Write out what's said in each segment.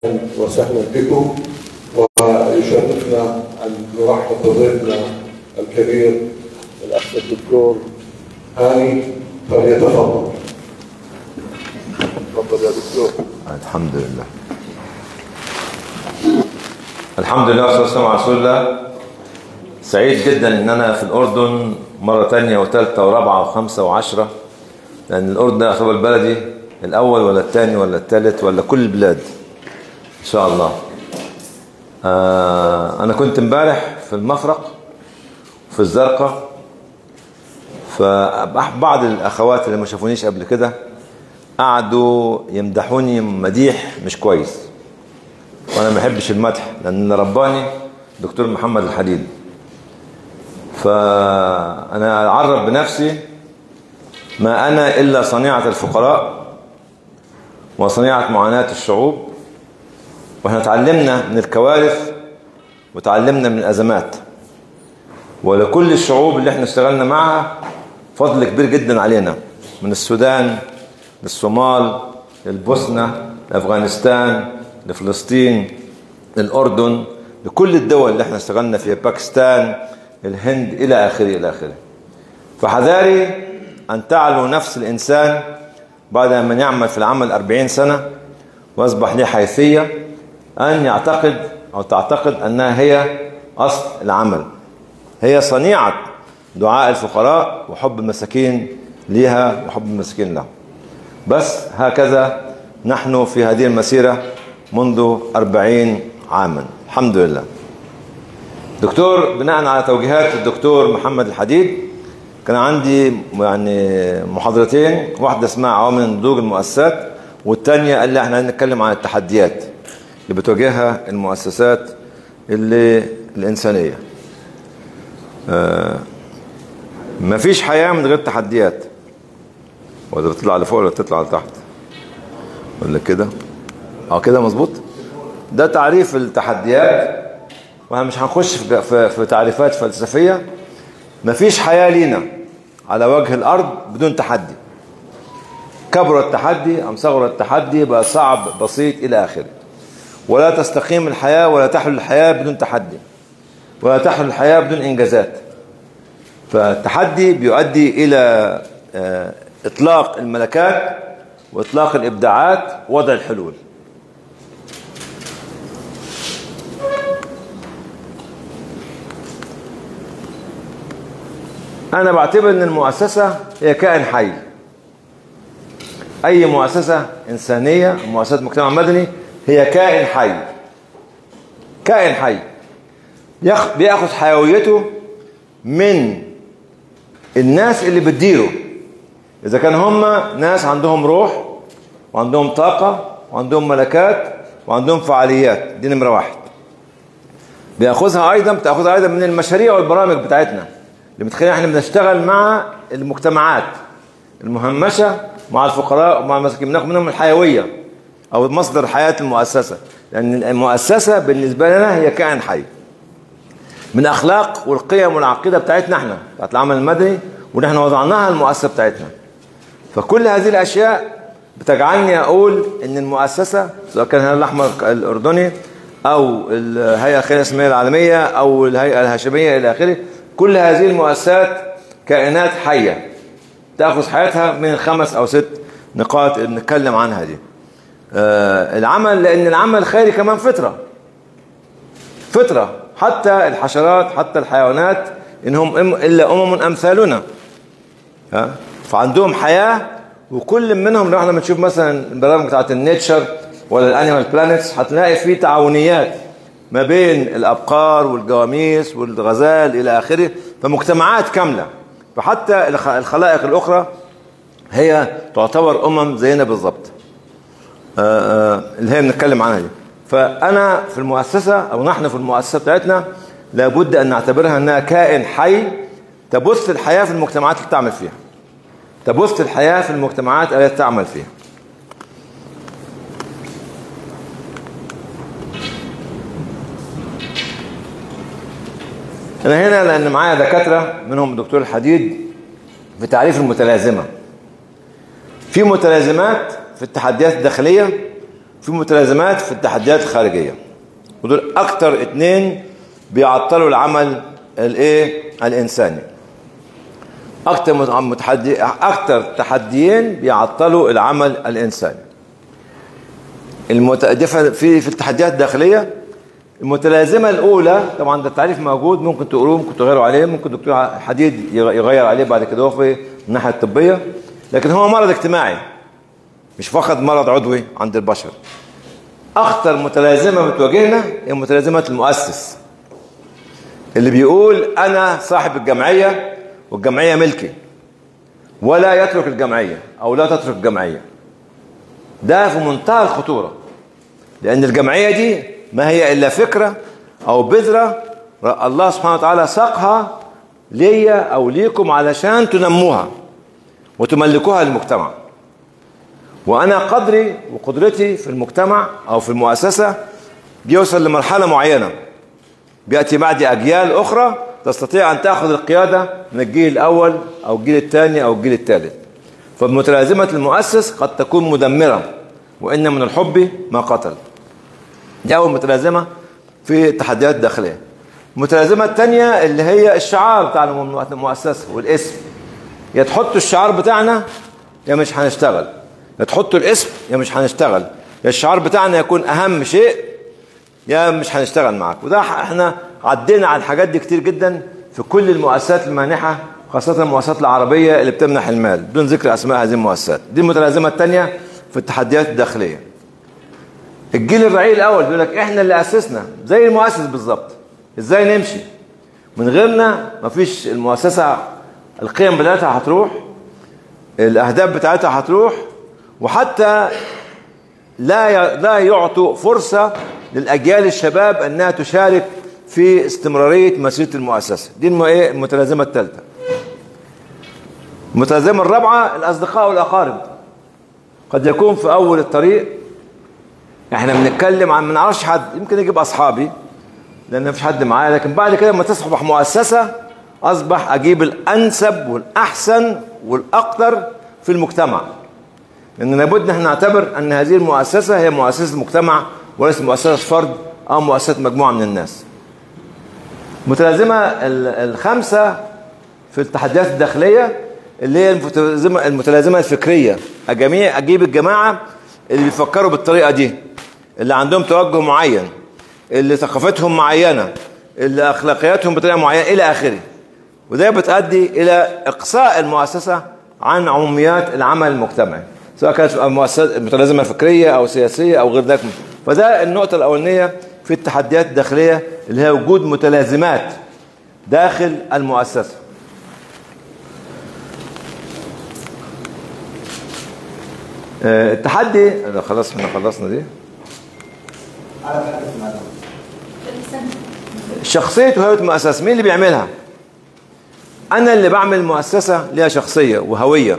وسهلا بكم ويشرفنا ان نرحب بضيفنا الكبير الاخ الدكتور هاني فليتفضل. تفضل يا دكتور. الحمد لله الحمد لله والصلاة والسلام على رسول الله سعيد جدا ان انا في الاردن مرة تانية وثالثة ورابعة وخمسة وعشرة لان الاردن ده يعتبر بلدي الاول ولا الثاني ولا الثالث ولا كل البلاد ان شاء الله آه انا كنت امبارح في المفرق في الزرقاء فبعض الاخوات اللي ما شافونيش قبل كده قعدوا يمدحوني مديح مش كويس وانا ما بحبش المدح لان اللي رباني دكتور محمد الحديد فانا اعرف بنفسي ما انا الا صنيعه الفقراء وصنيعه معاناه الشعوب واحنا تعلمنا من الكوارث وتعلمنا من الازمات ولكل الشعوب اللي احنا اشتغلنا معها فضل كبير جدا علينا من السودان للصومال للبوسنة لأفغانستان لفلسطين للأردن لكل الدول اللي احنا اشتغلنا فيها باكستان الهند إلى آخره إلى آخره فحذاري أن تعلو نفس الإنسان بعد أن يعمل في العمل أربعين سنة وأصبح له حيثية أن يعتقد أو تعتقد أنها هي أصل العمل هي صنيعة دعاء الفقراء وحب المساكين ليها وحب المساكين لهم بس هكذا نحن في هذه المسيرة منذ أربعين عاما الحمد لله دكتور بناء على توجيهات الدكتور محمد الحديد كان عندي يعني محاضرتين واحدة اسمها عوامل نضوج المؤسسات والثانية قال لي احنا هنتكلم عن التحديات اللي بتواجهها المؤسسات اللي الإنسانية آه مفيش حياة من غير تحديات ولا بتطلع لفوق ولا بتطلع لتحت ولا كده اه كده مظبوط ده تعريف التحديات واحنا مش هنخش في, في, في تعريفات فلسفية مفيش حياة لينا على وجه الأرض بدون تحدي كبر التحدي أم صغر التحدي بقى صعب بسيط إلى آخره ولا تستقيم الحياة ولا تحل الحياة بدون تحدي ولا تحل الحياة بدون إنجازات فالتحدي بيؤدي إلى إطلاق الملكات وإطلاق الإبداعات ووضع الحلول أنا بعتبر أن المؤسسة هي كائن حي أي مؤسسة إنسانية مؤسسة مجتمع مدني هي كائن حي كائن حي بياخذ حيويته من الناس اللي بتديره إذا كان هم ناس عندهم روح وعندهم طاقة وعندهم ملكات وعندهم فعاليات دي نمرة واحد بياخذها أيضا بتاخذها أيضا من المشاريع والبرامج بتاعتنا اللي بتخلينا احنا بنشتغل مع المجتمعات المهمشة مع الفقراء ومع المساكين بناخد منهم الحيوية أو مصدر حياة المؤسسة لأن المؤسسة بالنسبة لنا هي كائن حي من أخلاق والقيم والعقيدة بتاعتنا احنا بتاعت العمل المدني ونحن وضعناها المؤسسة بتاعتنا فكل هذه الأشياء بتجعلني أقول إن المؤسسة سواء كان الهلال الأحمر الأردني أو الهيئة الخيرية الإسلامية العالمية أو الهيئة الهاشمية إلى آخره كل هذه المؤسسات كائنات حية تأخذ حياتها من الخمس أو ست نقاط اللي بنتكلم عنها دي آه العمل لأن العمل الخيري كمان فطرة فطرة حتى الحشرات حتى الحيوانات إنهم إلا أمم أمثالنا ها فعندهم حياة وكل منهم لو احنا بنشوف مثلا البرامج بتاعت النيتشر ولا الانيمال بلانتس هتلاقي فيه تعاونيات ما بين الابقار والجواميس والغزال الى اخره فمجتمعات كامله فحتى الخلائق الاخرى هي تعتبر امم زينا بالظبط اللي هي بنتكلم عنها دي فانا في المؤسسه او نحن في المؤسسه بتاعتنا لابد ان نعتبرها انها كائن حي تبث الحياه في المجتمعات اللي تعمل فيها تبث الحياة في المجتمعات التي تعمل فيها أنا هنا لأن معايا دكاترة منهم الدكتور الحديد في تعريف المتلازمة في متلازمات في التحديات الداخلية في متلازمات في التحديات الخارجية ودول أكتر اتنين بيعطلوا العمل الايه الإنساني أكتر متحدي أكتر تحديين بيعطلوا العمل الإنساني المت... في في التحديات الداخلية المتلازمة الأولى طبعا ده التعريف موجود ممكن تقروه ممكن تغيروا عليه ممكن دكتور حديد يغير عليه بعد كده في الناحية الطبية لكن هو مرض اجتماعي مش فقط مرض عضوي عند البشر أخطر متلازمة بتواجهنا هي متلازمة المؤسس اللي بيقول أنا صاحب الجمعية والجمعية ملكي ولا يترك الجمعية أو لا تترك الجمعية ده في منتهى الخطورة لأن الجمعية دي ما هي إلا فكرة أو بذرة الله سبحانه وتعالى ساقها ليا أو ليكم علشان تنموها وتملكوها للمجتمع وأنا قدري وقدرتي في المجتمع أو في المؤسسة بيوصل لمرحلة معينة بيأتي بعد أجيال أخرى تستطيع أن تأخذ القيادة من الجيل الأول أو الجيل الثاني أو الجيل الثالث فمتلازمة المؤسس قد تكون مدمرة وإن من الحب ما قتل دي أول متلازمة في التحديات الداخلية المتلازمة الثانية اللي هي الشعار بتاع المؤسسة والاسم يا تحطوا الشعار بتاعنا يا مش هنشتغل يا تحطوا الاسم يا مش هنشتغل يا الشعار بتاعنا يكون أهم شيء يا مش هنشتغل معاك وده احنا عدينا على الحاجات دي كتير جدا في كل المؤسسات المانحة خاصة المؤسسات العربية اللي بتمنح المال بدون ذكر أسماء هذه المؤسسات دي المتلازمة الثانية في التحديات الداخلية الجيل الرعيل الأول بيقول لك إحنا اللي أسسنا زي المؤسس بالظبط إزاي نمشي من غيرنا مفيش المؤسسة القيم بتاعتها هتروح الأهداف بتاعتها هتروح وحتى لا لا يعطوا فرصة للأجيال الشباب أنها تشارك في استمرارية مسيرة المؤسسة دي المتلازمة الثالثة المتلازمة الرابعة الأصدقاء والأقارب قد يكون في أول الطريق احنا بنتكلم عن ما نعرفش حد يمكن يجيب أصحابي لأن مفيش حد معايا لكن بعد كده لما تصبح مؤسسة أصبح أجيب الأنسب والأحسن والأقدر في المجتمع لأن لابد نحن نعتبر أن هذه المؤسسة هي مؤسسة المجتمع وليس مؤسسة فرد أو مؤسسة مجموعة من الناس المتلازمة الخامسة في التحديات الداخلية اللي هي المتلازمة, المتلازمة الفكرية أجميع أجيب الجماعة اللي بيفكروا بالطريقة دي اللي عندهم توجه معين اللي ثقافتهم معينة اللي أخلاقياتهم بطريقة معينة إلى آخره وده بتؤدي إلى إقصاء المؤسسة عن عموميات العمل المجتمعي سواء كانت مؤسسات متلازمة فكرية أو سياسية أو غير ذلك فده النقطة الأولانية في التحديات الداخلية اللي هي وجود متلازمات داخل المؤسسة التحدي خلاص احنا خلصنا دي شخصية وهوية المؤسسة مين اللي بيعملها أنا اللي بعمل مؤسسة لها شخصية وهوية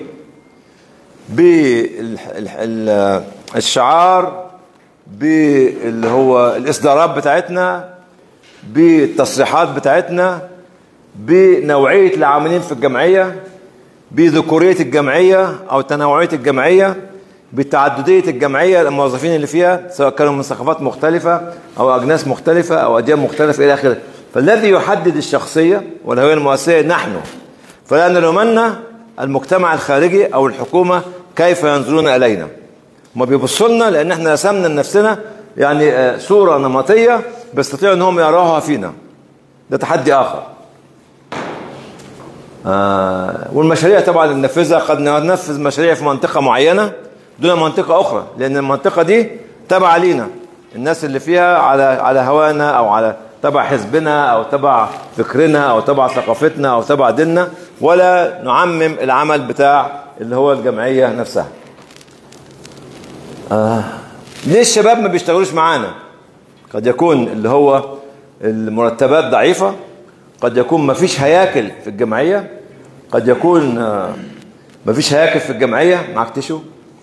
بالشعار باللي هو الإصدارات بتاعتنا بالتصريحات بتاعتنا بنوعية العاملين في الجمعية بذكورية الجمعية أو تنوعية الجمعية بتعددية الجمعية الموظفين اللي فيها سواء كانوا من ثقافات مختلفة أو أجناس مختلفة أو أديان مختلفة إلى آخره فالذي يحدد الشخصية والهوية المؤسسية نحن فلا نلومن المجتمع الخارجي أو الحكومة كيف ينظرون إلينا ما بيبصوا لنا لأن احنا رسمنا لنفسنا يعني صورة نمطية بيستطيعوا أنهم يراها فينا ده تحدي آخر آه والمشاريع طبعا اللي ننفذها قد ننفذ مشاريع في منطقة معينة دون منطقة أخرى لأن المنطقة دي تبع لينا الناس اللي فيها على على هوانا أو على تبع حزبنا أو تبع فكرنا أو تبع ثقافتنا أو تبع ديننا ولا نعمم العمل بتاع اللي هو الجمعية نفسها آه. ليه الشباب ما بيشتغلوش معانا قد يكون اللي هو المرتبات ضعيفة قد يكون ما فيش هياكل في الجمعية قد يكون آه ما فيش هياكل في الجمعية معك تشو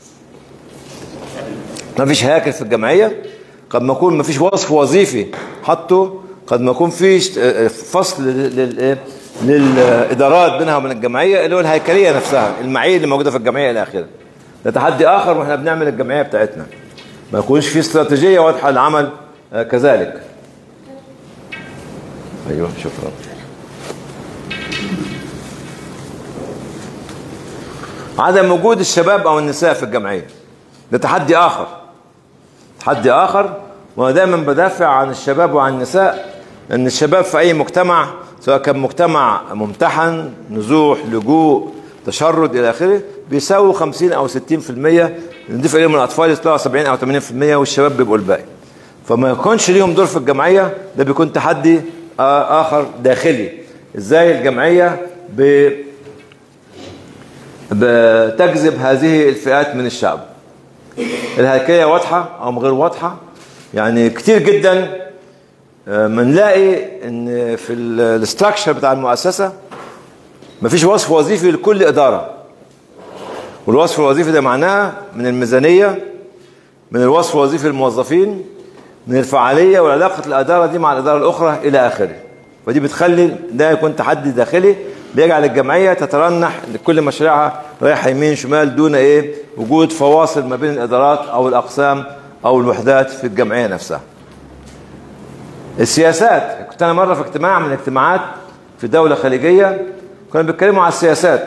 ما فيش هياكل في الجمعية قد ما يكون ما فيش وصف وظيفي حطه قد ما يكون في فصل للإدارات بينها وبين الجمعية اللي هو الهيكلية نفسها المعايير اللي موجودة في الجمعية إلى آخره ده تحدي آخر وإحنا بنعمل الجمعية بتاعتنا ما يكونش في استراتيجيه واضحه للعمل آه، كذلك ايوه شكرا عدم وجود الشباب او النساء في الجمعيه ده تحدي اخر تحدي اخر وانا دايما بدافع عن الشباب وعن النساء ان الشباب في اي مجتمع سواء كان مجتمع ممتحن نزوح لجوء تشرد الى اخره بيساووا 50 او 60% نضيف اليهم الاطفال يطلعوا 70 او 80% والشباب بيبقوا الباقي فما يكونش ليهم دور في الجمعيه ده بيكون تحدي آه، اخر داخلي ازاي الجمعيه ب بتجذب هذه الفئات من الشعب الهيكلية واضحة أو غير واضحة يعني كتير جدا آه، بنلاقي ان في الاستراكشر بتاع المؤسسة مفيش وصف وظيفي لكل إدارة والوصف الوظيفي ده معناها من الميزانية من الوصف الوظيفي للموظفين من الفعالية وعلاقة الإدارة دي مع الإدارة الأخرى إلى آخره ودي بتخلي ده يكون تحدي داخلي بيجعل الجمعية تترنح لكل مشاريعها رايحة يمين شمال دون إيه وجود فواصل ما بين الإدارات أو الأقسام أو الوحدات في الجمعية نفسها السياسات كنت أنا مرة في اجتماع من الاجتماعات في دولة خليجية كانوا بيتكلموا عن السياسات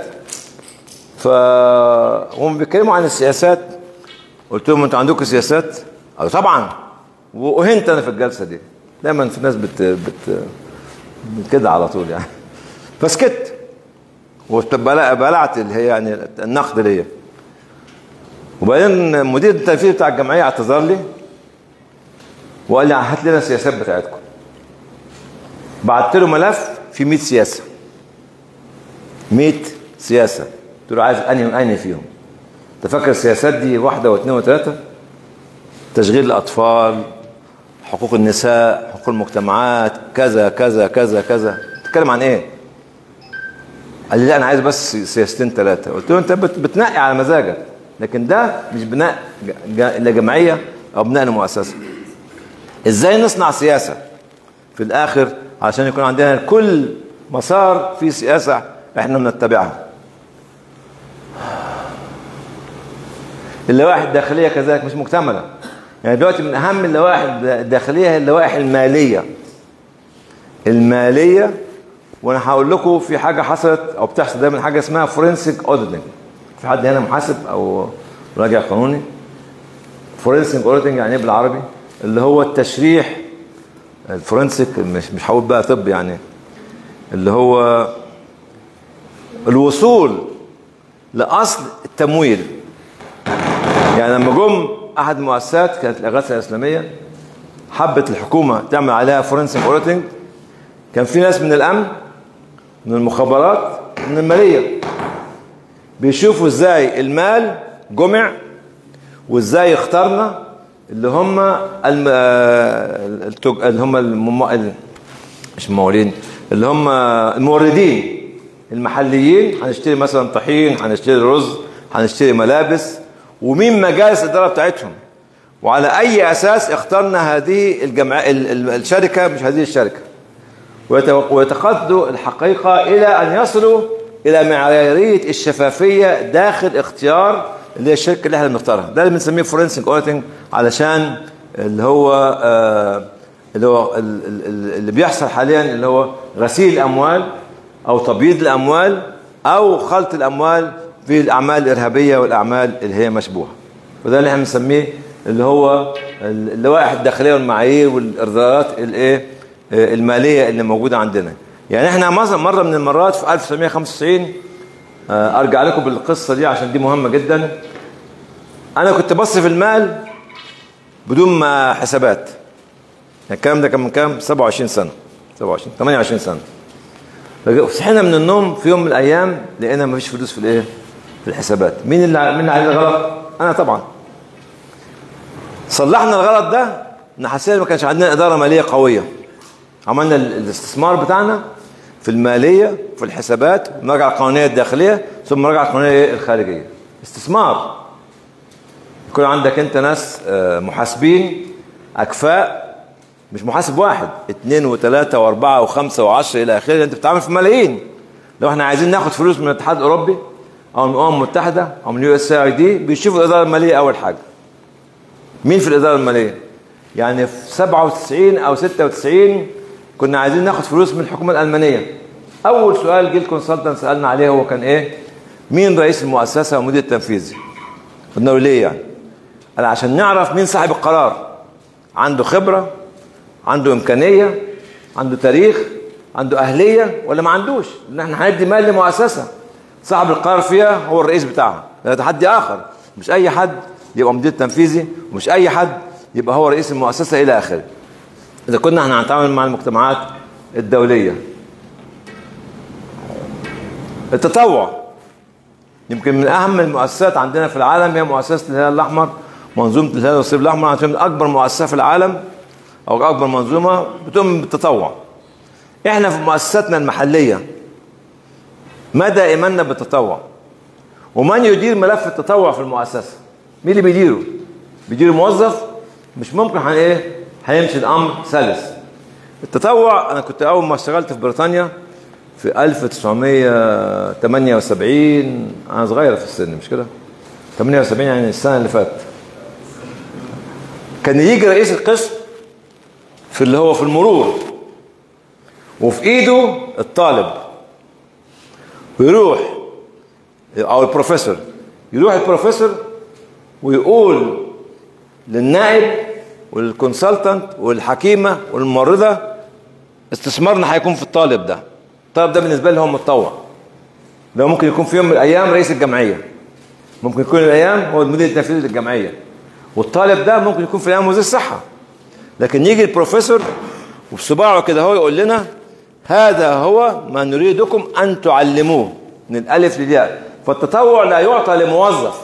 فهم بيتكلموا عن السياسات قلت لهم انتوا عندكم سياسات؟ قالوا طبعا وأهنت أنا في الجلسة دي دايما في ناس بت, بت كده على طول يعني فسكت وبلعت اللي هي يعني النقد ليا وبعدين مدير التنفيذي بتاع الجمعيه اعتذر لي وقال لي هات لنا السياسات بتاعتكم بعت له ملف في 100 سياسه 100 سياسه قلت له عايز انهي انهي فيهم انت فاكر السياسات دي واحده واثنين وثلاثه تشغيل الاطفال حقوق النساء حقوق المجتمعات كذا كذا كذا كذا تتكلم عن ايه قال لي لا انا عايز بس سياستين ثلاثه قلت له انت بت- بتنقي على مزاجك لكن ده مش بناء ج- ج- لجمعيه او بناء لمؤسسه ازاي نصنع سياسه في الاخر عشان يكون عندنا كل مسار في سياسه احنا بنتبعها اللوائح الداخليه كذلك مش مكتمله يعني دلوقتي من اهم اللوائح الداخليه هي اللوائح الماليه الماليه وانا هقول لكم في حاجه حصلت او بتحصل دايما حاجه اسمها فورنسيك اوديتنج في حد هنا محاسب او راجع قانوني فورنسيك اوديتنج يعني ايه بالعربي اللي هو التشريح الفورنسيك مش مش هقول بقى طب يعني اللي هو الوصول لاصل التمويل يعني لما جم احد المؤسسات كانت الاغاثه الاسلاميه حبت الحكومه تعمل عليها فورنسيك اوديتنج كان في ناس من الامن من المخابرات من الماليه بيشوفوا ازاي المال جمع وازاي اخترنا اللي هم الم... آه، التج... اللي هم المم... ال- مش الممولين اللي هم الموردين المحليين هنشتري مثلا طحين هنشتري رز هنشتري ملابس ومين مجالس الاداره بتاعتهم وعلى اي اساس اخترنا هذه الجمع ال- ال- الشركه مش هذه الشركه ويت- ويتقاضوا الحقيقة إلى أن يصلوا إلى معيارية الشفافية داخل اختيار اللي هي الشركة اللي احنا بنختارها ده اللي بنسميه فورنسيك اوديتنج علشان اللي هو آه اللي هو ال- ال- ال- اللي بيحصل حاليا اللي هو غسيل الأموال أو تبييض الأموال أو خلط الأموال في الأعمال الإرهابية والأعمال اللي هي مشبوهة وده اللي احنا بنسميه اللي هو اللوائح الداخليه والمعايير والارضاءات الايه آه، الماليه اللي موجوده عندنا يعني احنا مره مره من المرات في 1995 آه، ارجع لكم بالقصه دي عشان دي مهمه جدا انا كنت بصرف المال بدون ما حسابات يعني الكلام ده كان من كام 27 سنه 27 28 سنه صحينا من النوم في يوم من الايام لقينا مفيش فلوس في الايه في الحسابات مين اللي مين اللي عليه الغلط انا طبعا صلحنا الغلط ده ان حسينا ما كانش عندنا اداره ماليه قويه عملنا ال- الاستثمار بتاعنا في الماليه في الحسابات المراجعه القانونيه الداخليه ثم المراجعه القانونيه الخارجيه استثمار يكون عندك انت ناس آه، محاسبين اكفاء مش محاسب واحد اثنين وثلاثة واربعة وخمسة وعشرة الى اخره انت بتتعامل في ملايين لو احنا عايزين ناخد فلوس من الاتحاد الاوروبي او من الامم المتحدة او من اليو اس اي دي بيشوفوا الادارة المالية اول حاجة مين في الإدارة المالية يعني في 97 أو 96 كنا عايزين ناخد فلوس من الحكومة الألمانية أول سؤال جه الكونسلتنت سألنا عليه هو كان إيه مين رئيس المؤسسة ومدير التنفيذي قلنا له ليه يعني قال عشان نعرف مين صاحب القرار عنده خبرة عنده إمكانية عنده تاريخ عنده أهلية ولا ما عندوش لأن احنا هندي مال لمؤسسة صاحب القرار فيها هو الرئيس بتاعها ده تحدي آخر مش أي حد يبقى مدير تنفيذي ومش أي حد يبقى هو رئيس المؤسسة إلى آخره إذا كنا احنا هنتعامل مع المجتمعات الدولية التطوع يمكن من أهم المؤسسات عندنا في العالم هي مؤسسة الهلال الأحمر منظومة الهلال والصليب الأحمر عشان أكبر مؤسسة في العالم أو أكبر منظومة بتؤمن بالتطوع إحنا في مؤسساتنا المحلية مدى إيماننا بالتطوع ومن يدير ملف التطوع في المؤسسة مين اللي بيديره بيدير موظف مش ممكن هن ايه هيمشي الامر سلس التطوع انا كنت اول ما اشتغلت في بريطانيا في 1978 انا صغير في السن مش كده 78 يعني السنه اللي فاتت كان يجي رئيس القسم في اللي هو في المرور وفي ايده الطالب ويروح او البروفيسور يروح البروفيسور ويقول للنائب والكونسلتنت والحكيمه والممرضه استثمارنا هيكون في الطالب ده الطالب ده بالنسبه لي هو متطوع ده ممكن يكون في يوم من الايام رئيس الجمعيه ممكن يكون الايام هو المدير التنفيذي للجمعيه والطالب ده ممكن يكون في الايام وزير الصحه لكن يجي البروفيسور وبصباعه كده هو يقول لنا هذا هو ما نريدكم ان تعلموه من الالف للياء فالتطوع لا يعطى لموظف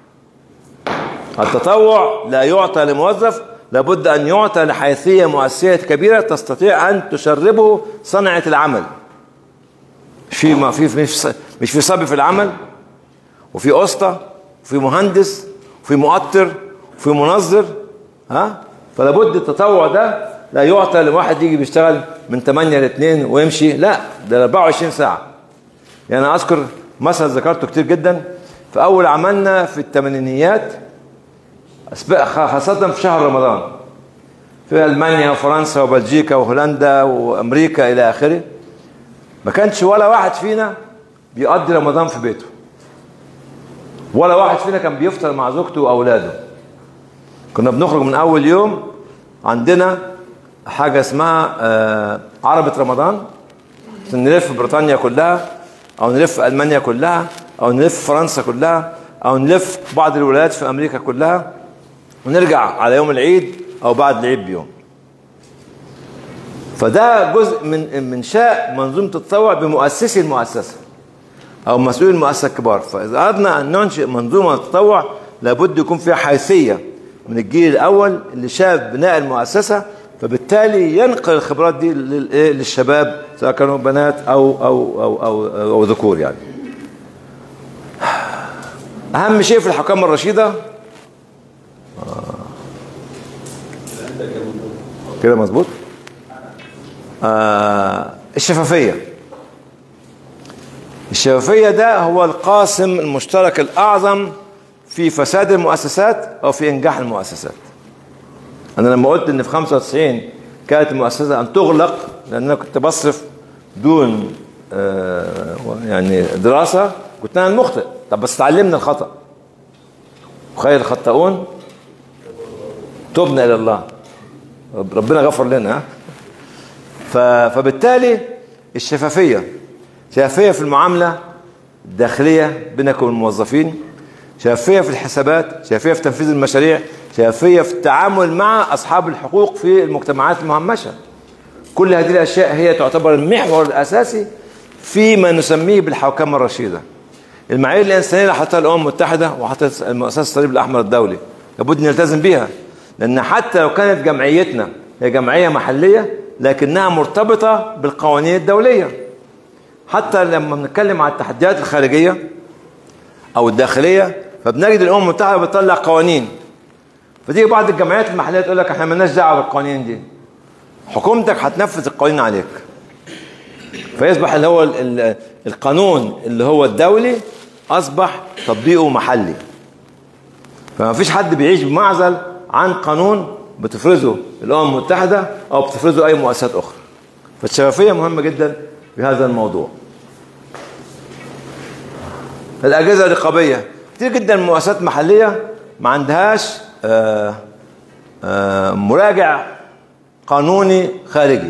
التطوع لا يعطى لموظف لابد أن يعطى لحيثية مؤسسية كبيرة تستطيع أن تشربه صنعة العمل في ما في مش مش في صبي في العمل وفي أسطى وفي مهندس وفي مؤطر وفي منظر ها فلابد التطوع ده لا يعطى لواحد يجي بيشتغل من 8 ل 2 ويمشي لا ده 24 ساعة يعني أنا أذكر مثل ذكرته كتير جدا في أول عملنا في الثمانينيات خاصة في شهر رمضان في ألمانيا وفرنسا وبلجيكا وهولندا وأمريكا إلى آخره ما كانش ولا واحد فينا بيقضي رمضان في بيته ولا واحد فينا كان بيفطر مع زوجته وأولاده كنا بنخرج من أول يوم عندنا حاجة اسمها آه عربة رمضان نلف بريطانيا كلها أو نلف ألمانيا كلها أو نلف فرنسا كلها أو نلف بعض الولايات في أمريكا كلها ونرجع على يوم العيد او بعد العيد بيوم فده جزء من من شاء منظومه التطوع بمؤسسي المؤسسه او مسؤولي المؤسسه الكبار فاذا اردنا ان ننشئ منظومه التطوع لابد يكون فيها حيثيه من الجيل الاول اللي شاف بناء المؤسسه فبالتالي ينقل الخبرات دي للشباب سواء كانوا بنات او او او او, أو, أو ذكور يعني اهم شيء في الحكامه الرشيده كده مظبوط آه الشفافية الشفافية ده هو القاسم المشترك الأعظم في فساد المؤسسات أو في إنجاح المؤسسات أنا لما قلت إن في 95 كانت المؤسسة أن تغلق لأن أنا كنت بصرف دون آه يعني دراسة كنت أنا المخطئ طب بس تعلمنا الخطأ وخير الخطاؤون تبنا إلى الله ربنا غفر لنا فبالتالي الشفافية شفافية في المعاملة الداخلية بينك وبين الموظفين شفافية في الحسابات شفافية في تنفيذ المشاريع شفافية في التعامل مع أصحاب الحقوق في المجتمعات المهمشة كل هذه الأشياء هي تعتبر المحور الأساسي فيما نسميه بالحوكمة الرشيدة المعايير الإنسانية اللي حطها الأمم المتحدة وحطت مؤسسة الصليب الأحمر الدولي لابد نلتزم بيها لأن حتى لو كانت جمعيتنا هي جمعية محلية لكنها مرتبطة بالقوانين الدولية حتى لما بنتكلم عن التحديات الخارجية أو الداخلية فبنجد الأمم المتحدة بتطلع قوانين فتيجي بعض الجمعيات المحلية تقول لك احنا مالناش دعوة بالقوانين دي حكومتك هتنفذ القوانين عليك فيصبح اللي هو القانون اللي هو الدولي أصبح تطبيقه محلي فما فيش حد بيعيش بمعزل عن قانون بتفرزه الامم المتحده او بتفرزه اي مؤسسات اخرى فالشفافيه مهمه جدا في هذا الموضوع الاجهزه الرقابيه كتير جدا مؤسسات محليه ما عندهاش آه، آه، مراجع قانوني خارجي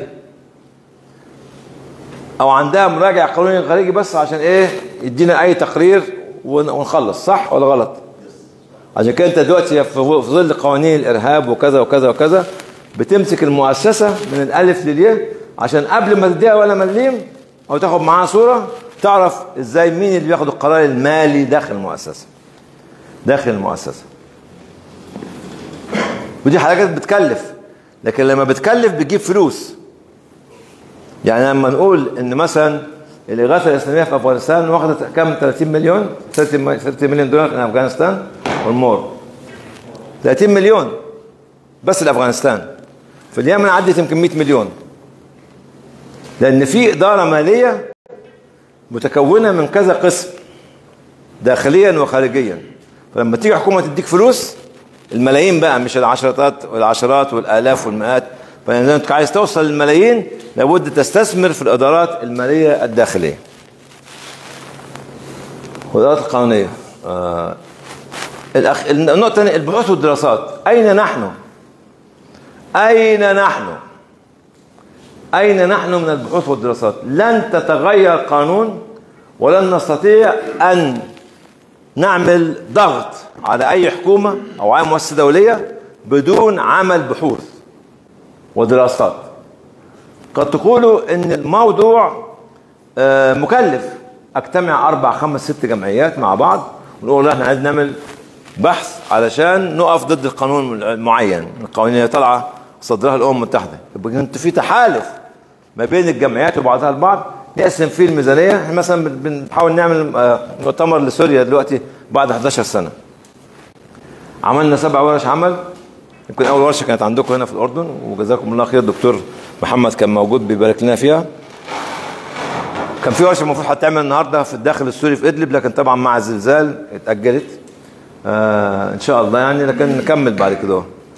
او عندها مراجع قانوني خارجي بس عشان ايه يدينا اي تقرير ون- ونخلص صح ولا غلط عشان كده انت دلوقتي في ظ- في ظل قوانين الارهاب وكذا وكذا وكذا بتمسك المؤسسه من الالف للياء عشان قبل ما تديها ولا مليم او تاخد معاها صوره تعرف ازاي مين اللي بياخد القرار المالي داخل المؤسسه داخل المؤسسه ودي حاجات بتكلف لكن لما بتكلف بتجيب فلوس يعني لما نقول ان مثلا الاغاثه الاسلاميه في افغانستان واخده كام 30 مليون 30 م- 30 مليون دولار في افغانستان والمور 30 مليون بس لافغانستان في اليمن عدت يمكن 100 مليون لان في اداره ماليه متكونه من كذا قسم داخليا وخارجيا فلما تيجي حكومه تديك فلوس الملايين بقى مش العشرات والعشرات والالاف والمئات فاذا انت عايز توصل للملايين لابد تستثمر في الادارات الماليه الداخليه والادارات القانونيه آه الأخ... النقطه الثانيه البحوث والدراسات اين نحن اين نحن اين نحن من البحوث والدراسات لن تتغير قانون ولن نستطيع ان نعمل ضغط على اي حكومه او اي مؤسسه دوليه بدون عمل بحوث ودراسات قد تقولوا ان الموضوع آه، مكلف اجتمع اربع خمس ست جمعيات مع بعض ونقول احنا عايزين نعمل بحث علشان نقف ضد القانون المعين القوانين اللي طالعه صدرها الامم المتحده يبقى انت في تحالف ما بين الجمعيات وبعضها البعض نقسم فيه الميزانيه احنا مثلا بن- بنحاول نعمل آه، مؤتمر لسوريا دلوقتي بعد 11 سنه عملنا سبع ورش عمل يمكن اول ورشه كانت عندكم هنا في الاردن وجزاكم الله خير الدكتور محمد كان موجود بيبارك لنا فيها كان في ورشه المفروض هتعمل النهارده في الداخل السوري في ادلب لكن طبعا مع الزلزال اتاجلت آه ان شاء الله يعني لكن نكمل بعد كده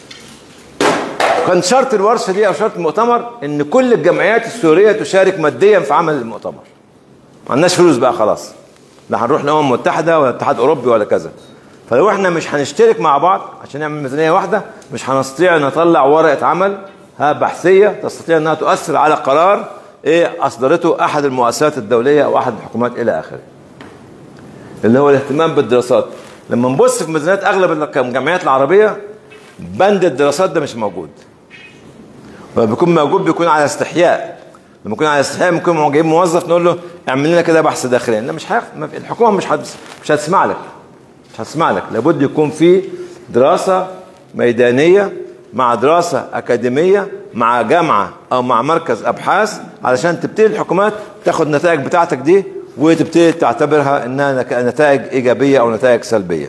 كان شرط الورشه دي او شرط المؤتمر ان كل الجمعيات السوريه تشارك ماديا في عمل المؤتمر ما عندناش فلوس بقى خلاص لا هنروح الامم المتحده ولا الاتحاد الاوروبي ولا كذا فلو احنا مش هنشترك مع بعض عشان نعمل ميزانيه واحده مش هنستطيع نطلع ورقه عمل ها بحثيه تستطيع انها تؤثر على قرار ايه اصدرته احد المؤسسات الدوليه او احد الحكومات الى اخره اللي هو الاهتمام بالدراسات لما نبص في ميزانيات اغلب الجمعيات العربيه بند الدراسات ده مش موجود ولما بيكون موجود بيكون على استحياء لما يكون على استحياء ممكن جايب موظف نقول له اعمل لنا كده بحث داخلي لا مش هيخ... ما في- الحكومه مش هت... مش هتسمع لك مش هتسمع لك لابد يكون في دراسه ميدانيه مع دراسه اكاديميه مع جامعه او مع مركز ابحاث علشان تبتدي الحكومات تاخد النتائج بتاعتك دي وتبتدي تعتبرها انها نك- نتائج ايجابيه او نتائج سلبيه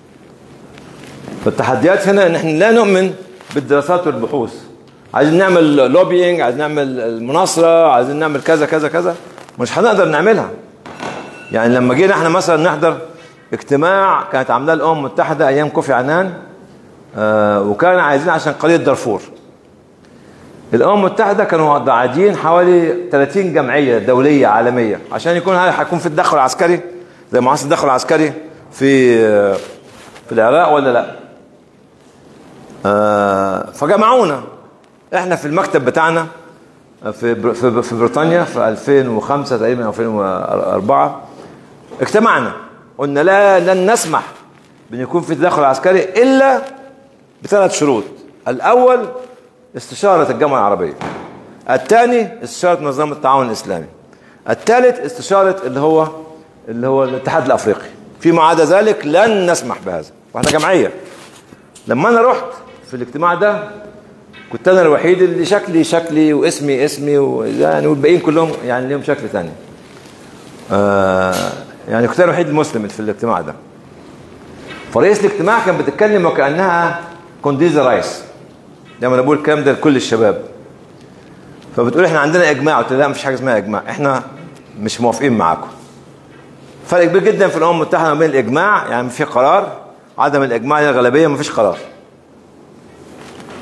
فالتحديات هنا ان احنا لا نؤمن بالدراسات والبحوث عايزين نعمل لوبينج عايزين نعمل المناصره عايزين نعمل كذا كذا كذا مش هنقدر نعملها يعني لما جينا احنا مثلا نحضر اجتماع كانت عاملاه الامم المتحده ايام كوفي عنان آه وكان عايزين عشان قضيه دارفور الامم المتحده كانوا قاعدين حوالي 30 جمعيه دوليه عالميه عشان يكون هل هيكون في التدخل العسكري زي ما حصل التدخل العسكري في في العراق ولا لا آه فجمعونا احنا في المكتب بتاعنا في بر- في في بريطانيا في 2005 تقريبا 2004 اجتمعنا قلنا لا لن نسمح بان يكون في تدخل عسكري الا بثلاث شروط الاول استشاره الجامعه العربيه الثاني استشاره منظمه التعاون الاسلامي الثالث استشاره اللي هو اللي هو الاتحاد الافريقي فيما عدا ذلك لن نسمح بهذا واحنا جمعيه لما انا رحت في الاجتماع ده كنت انا الوحيد اللي شكلي شكلي واسمي اسمي ويعني والباقيين كلهم يعني ليهم شكل ثاني آه يعني كنت انا الوحيد المسلم في الاجتماع ده فرئيس الاجتماع كان بتتكلم وكانها كونديزا رايس لما انا بقول الكلام ده لكل الشباب فبتقول احنا عندنا اجماع قلت لها لا مفيش حاجه اسمها اجماع احنا مش موافقين معاكم فرق كبير جدا في الامم المتحده ما بين الاجماع يعني في قرار عدم الاجماع هي الغالبيه مفيش قرار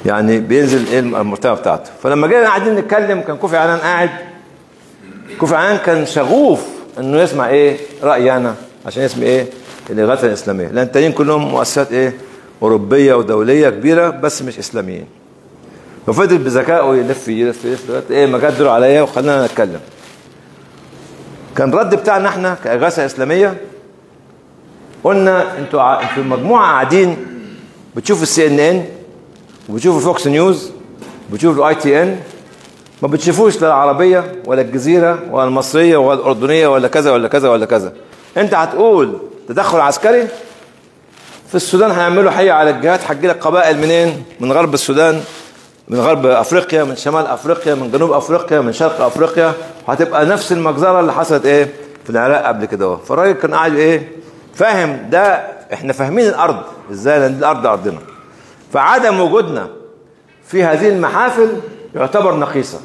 يعني بينزل ايه المرتبه بتاعته فلما جينا قاعدين نتكلم كان كوفي عنان قاعد كوفي عنان كان شغوف انه يسمع ايه رايي انا عشان يسمع ايه الاغاثه الاسلاميه لان التانيين كلهم مؤسسات ايه اوروبيه ودوليه كبيره بس مش اسلاميين ففضل بذكائه يلف يلف يلف لغايه ايه ما جت دور عليا وخلينا نتكلم كان الرد بتاعنا احنا كاغاثه اسلاميه قلنا انتوا ع- انتوا مجموعه قاعدين بتشوفوا السي ان ان وبتشوفوا فوكس نيوز بتشوفوا الاي تي ان ما بتشوفوش لا العربيه ولا الجزيره ولا المصريه ولا الاردنيه ولا كذا ولا كذا ولا كذا انت هتقول تدخل عسكري في السودان هيعملوا حي على الجهات هتجي لك قبائل منين من غرب السودان من غرب افريقيا من شمال افريقيا من جنوب افريقيا من شرق افريقيا وهتبقى نفس المجزره اللي حصلت ايه في العراق قبل كده اهو فالراجل كان قاعد ايه فاهم ده احنا فاهمين الارض ازاي لان دي الارض ارضنا فعدم وجودنا في هذه المحافل يعتبر نقيصه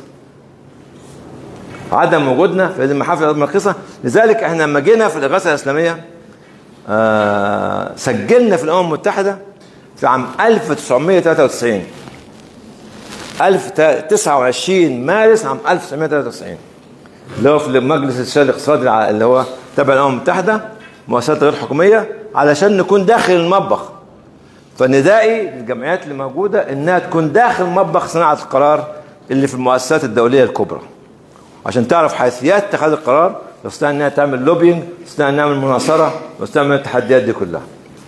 عدم وجودنا في هذه المحافل يعتبر نقيصه لذلك احنا لما جينا في الاغاثه الاسلاميه آه سجلنا في الامم المتحده في عام 1993 29 مارس عام 1993 اللي هو في مجلس الشؤون الاقتصادي الع- اللي هو تبع الامم المتحده مؤسسات غير حكوميه علشان نكون داخل المطبخ فندائي للجمعيات اللي موجوده انها تكون داخل مطبخ صناعه القرار اللي في المؤسسات الدوليه الكبرى عشان تعرف حيثيات اتخاذ القرار تستطيع انها تعمل لوبينج تستطيع انها تعمل مناصره تستطيع تعمل التحديات دي كلها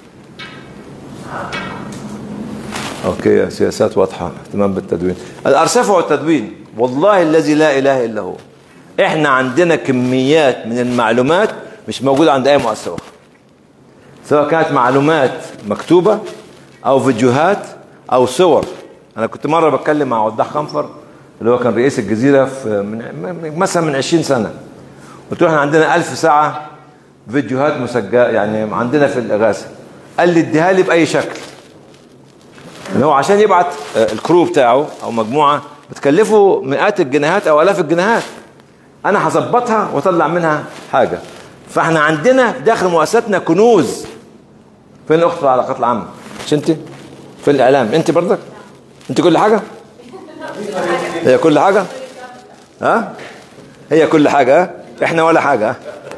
اوكي سياسات واضحه اهتمام بالتدوين الارصفه والتدوين والله الذي لا اله الا هو احنا عندنا كميات من المعلومات مش موجوده عند اي مؤسسه اخرى سواء كانت معلومات مكتوبه او فيديوهات او صور انا كنت مره بتكلم مع وضاح خنفر اللي هو كان رئيس الجزيره في من من- مثلا من 20 سنه قلت له احنا عندنا 1000 ساعه فيديوهات مسجله يعني عندنا في الاغاثه قال لي اديها لي باي شكل ان هو عشان يبعت آه، الكرو بتاعه او مجموعه بتكلفه مئات الجنيهات او الاف الجنيهات انا هظبطها واطلع منها حاجه فاحنا عندنا داخل مؤسساتنا كنوز فين اخت العلاقات العامه مش انت في الاعلام انت برضك انت كل حاجه هي كل حاجه ها هي كل حاجه ها؟ احنا ولا حاجه ها؟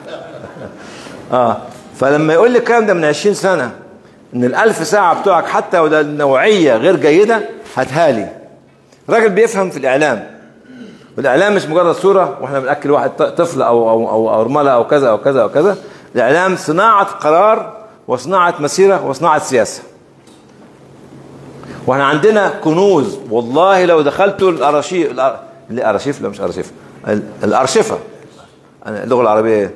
اه فلما يقول لي الكلام ده من 20 سنه ان الألف ساعة بتوعك حتى وده النوعية غير جيدة هاتها لي راجل بيفهم في الإعلام والإعلام مش مجرد صورة واحنا بنأكل واحد ط- طفل أو أو أو أو أرملة أو كذا أو كذا أو كذا الإعلام صناعة قرار وصناعة مسيرة وصناعة سياسة واحنا عندنا كنوز والله لو دخلتوا الأرشيف الأر- الأرشيف لا مش أرشيف ال- الأرشفة أنا اللغة العربية إيه؟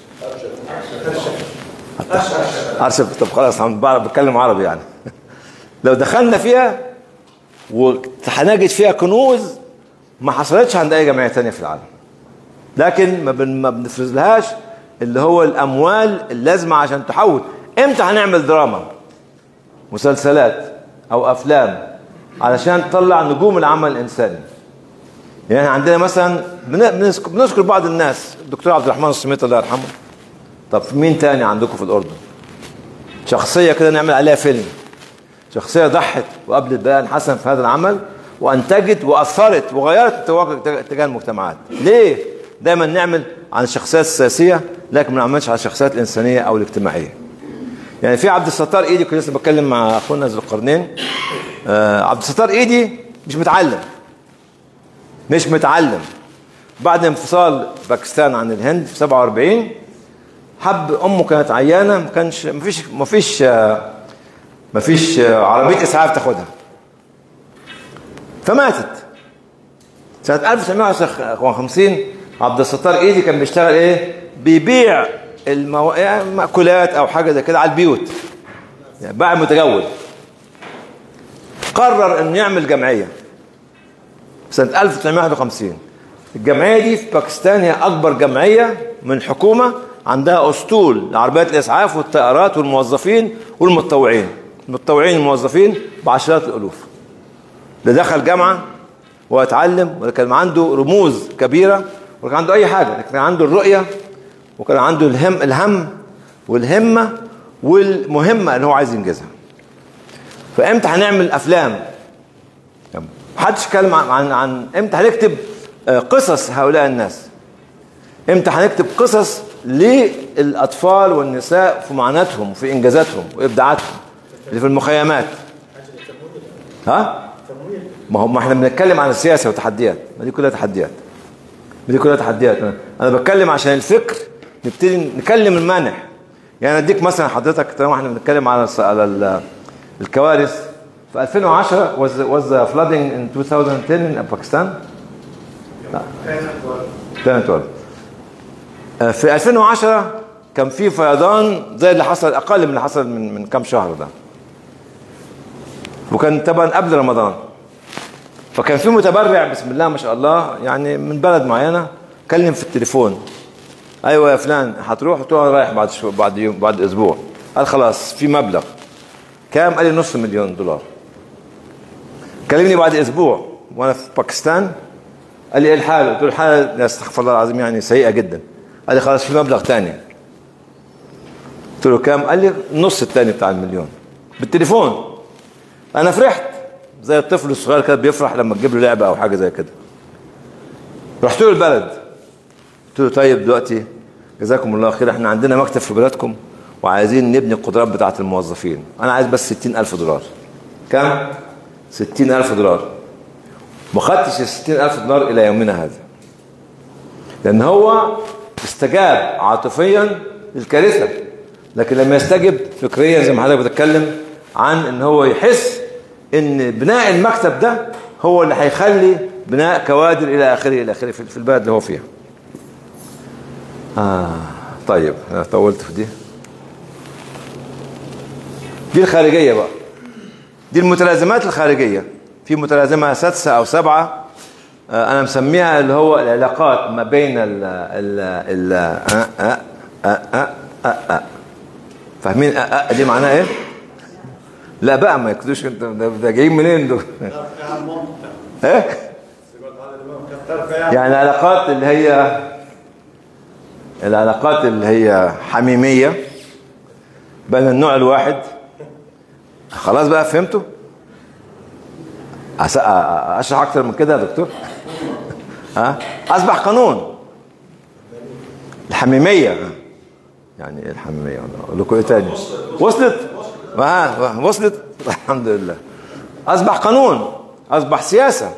أرشف طب خلاص عم بعرف بتكلم عربي يعني لو دخلنا فيها وهنجد فيها كنوز ما حصلتش عند أي جمعية تانية في العالم لكن ما, بن ما بنفرز لهاش اللي هو الأموال اللازمة عشان تحول إمتى هنعمل دراما مسلسلات أو أفلام علشان تطلع نجوم العمل الإنساني يعني إحنا عندنا مثلا بن- بنذكر بنذكر بعض الناس الدكتور عبد الرحمن السميط الله يرحمه طب مين تاني عندكم في الأردن شخصية كده نعمل عليها فيلم شخصية ضحت وقابلت بيان حسن في هذا العمل وأنتجت وأثرت وغيرت تواجه- اتجاه المجتمعات ليه؟ دايما نعمل عن الشخصيات السياسية لكن ما نعملش عن الشخصيات الإنسانية أو الاجتماعية يعني في عبد الستار إيدي كنت لسه بتكلم مع أخونا ذو القرنين آه عبد الستار إيدي مش متعلم مش متعلم بعد انفصال باكستان عن الهند في 47 حب امه كانت عيانه ما كانش ما فيش ما فيش ما فيش عربيه اسعاف تاخدها فماتت سنه 1950 عبد الستار ايدي كان بيشتغل ايه بيبيع المو... يعني مأكولات او حاجه زي كده على البيوت يعني باع متجول قرر انه يعمل جمعيه سنه 1951 الجمعيه دي في باكستان هي اكبر جمعيه من حكومه عندها اسطول لعربيات الاسعاف والطائرات والموظفين والمتطوعين المتطوعين الموظفين بعشرات الالوف ده دخل جامعه واتعلم وكان عنده رموز كبيره وكان عنده اي حاجه لكن كان عنده الرؤيه وكان عنده الهم الهم والهمه والمهمه اللي هو عايز ينجزها فامتى هنعمل افلام محدش اتكلم عن عن, عن امتى هنكتب آه، قصص هؤلاء الناس امتى هنكتب قصص للاطفال والنساء في معاناتهم وفي انجازاتهم وابداعاتهم اللي في المخيمات ها ما هو ما احنا بنتكلم عن السياسه وتحديات ما دي كلها تحديات ما دي كلها تحديات انا أنا بتكلم عشان الفكر نبتدي نكلم المانح يعني اديك مثلا حضرتك طالما احنا بنتكلم على الس- على ال- الكوارث في 2010 was was the flooding in 2010 in Pakistan لا 10 12 آه، في 2010 كان في فيضان زي اللي حصل اقل من اللي حصل من من كام شهر ده وكان طبعا قبل رمضان فكان في متبرع بسم الله ما شاء الله يعني من بلد معينه كلم في التليفون ايوه يا فلان هتروح قلت له أنا رايح بعد شو بعد يوم بعد اسبوع قال خلاص في مبلغ كام قال لي نص مليون دولار كلمني بعد اسبوع وانا في باكستان قال لي ايه الحال قلت له الحاله لا استغفر الله العظيم يعني سيئه جدا قال لي خلاص في مبلغ تاني قلت له كام قال لي النص التاني بتاع المليون بالتليفون انا فرحت زي الطفل الصغير كده بيفرح لما تجيب له لعبه او حاجه زي كده رحت له البلد قلت له طيب دلوقتي جزاكم الله خير احنا عندنا مكتب في بلادكم وعايزين نبني القدرات بتاعه الموظفين انا عايز بس 60000 دولار كم 60000 دولار ما خدتش ال 60000 دولار الى يومنا هذا لان هو استجاب عاطفيا للكارثه لكن لما يستجب فكريا زي ما حضرتك بتتكلم عن ان هو يحس ان بناء المكتب ده هو اللي هيخلي بناء كوادر الى اخره الى اخره في في البلد اللي هو فيها آه طيب انا طولت في دي دي الخارجيه بقى دي المتلازمات الخارجيه في متلازمه سادسه او سبعه آه، انا مسميها اللي هو العلاقات ما بين ال ال ال آه آه آه آه آه آه. فاهمين آه آه دي معناها ايه؟ لا بقى ما يكتبوش انت ده ده جايين منين دول؟ ايه؟ يعني العلاقات اللي هي العلاقات اللي هي حميمية بين النوع الواحد خلاص بقى فهمتوا؟ أس- أ- أ- اشرح اكتر من كده يا دكتور ها اصبح قانون الحميميه يعني ايه الحميميه اقول لكم ايه تاني وصلت ها وصلت الحمد لله اصبح قانون اصبح سياسه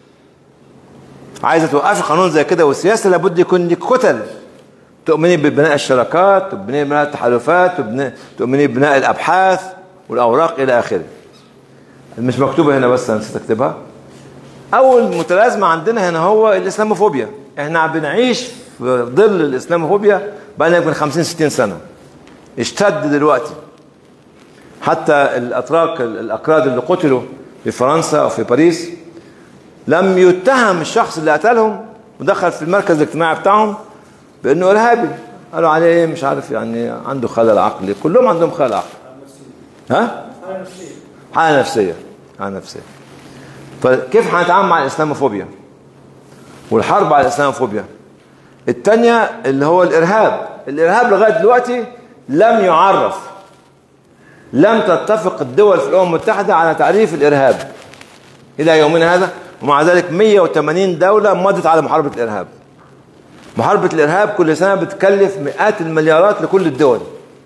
عايزه توقفي قانون زي كده والسياسه لابد يكون لك كتل تؤمني ببناء الشراكات تؤمني ببناء التحالفات تؤمني- تؤمني ببناء الابحاث والاوراق الى اخره مش مكتوبه هنا بس انا نسيت اكتبها اول متلازمه عندنا هنا هو الاسلاموفوبيا احنا بنعيش في ظل الاسلاموفوبيا بقالنا يمكن 50 60 سنه اشتد دلوقتي حتى الاتراك الاكراد اللي قتلوا في فرنسا او في باريس لم يتهم الشخص اللي قتلهم ودخل في المركز الاجتماعي بتاعهم بانه ارهابي قالوا عليه ايه مش عارف يعني عنده خلل عقلي كلهم عندهم خلل عقلي ها حاله نفسيه حاله نفسيه فكيف هنتعامل مع الاسلاموفوبيا والحرب على الاسلاموفوبيا الثانيه اللي هو الارهاب الارهاب لغايه دلوقتي لم يعرف لم تتفق الدول في الامم المتحده على تعريف الارهاب الى يومنا هذا ومع ذلك 180 دوله مضت على محاربه الارهاب محاربه الارهاب كل سنه بتكلف مئات المليارات لكل الدول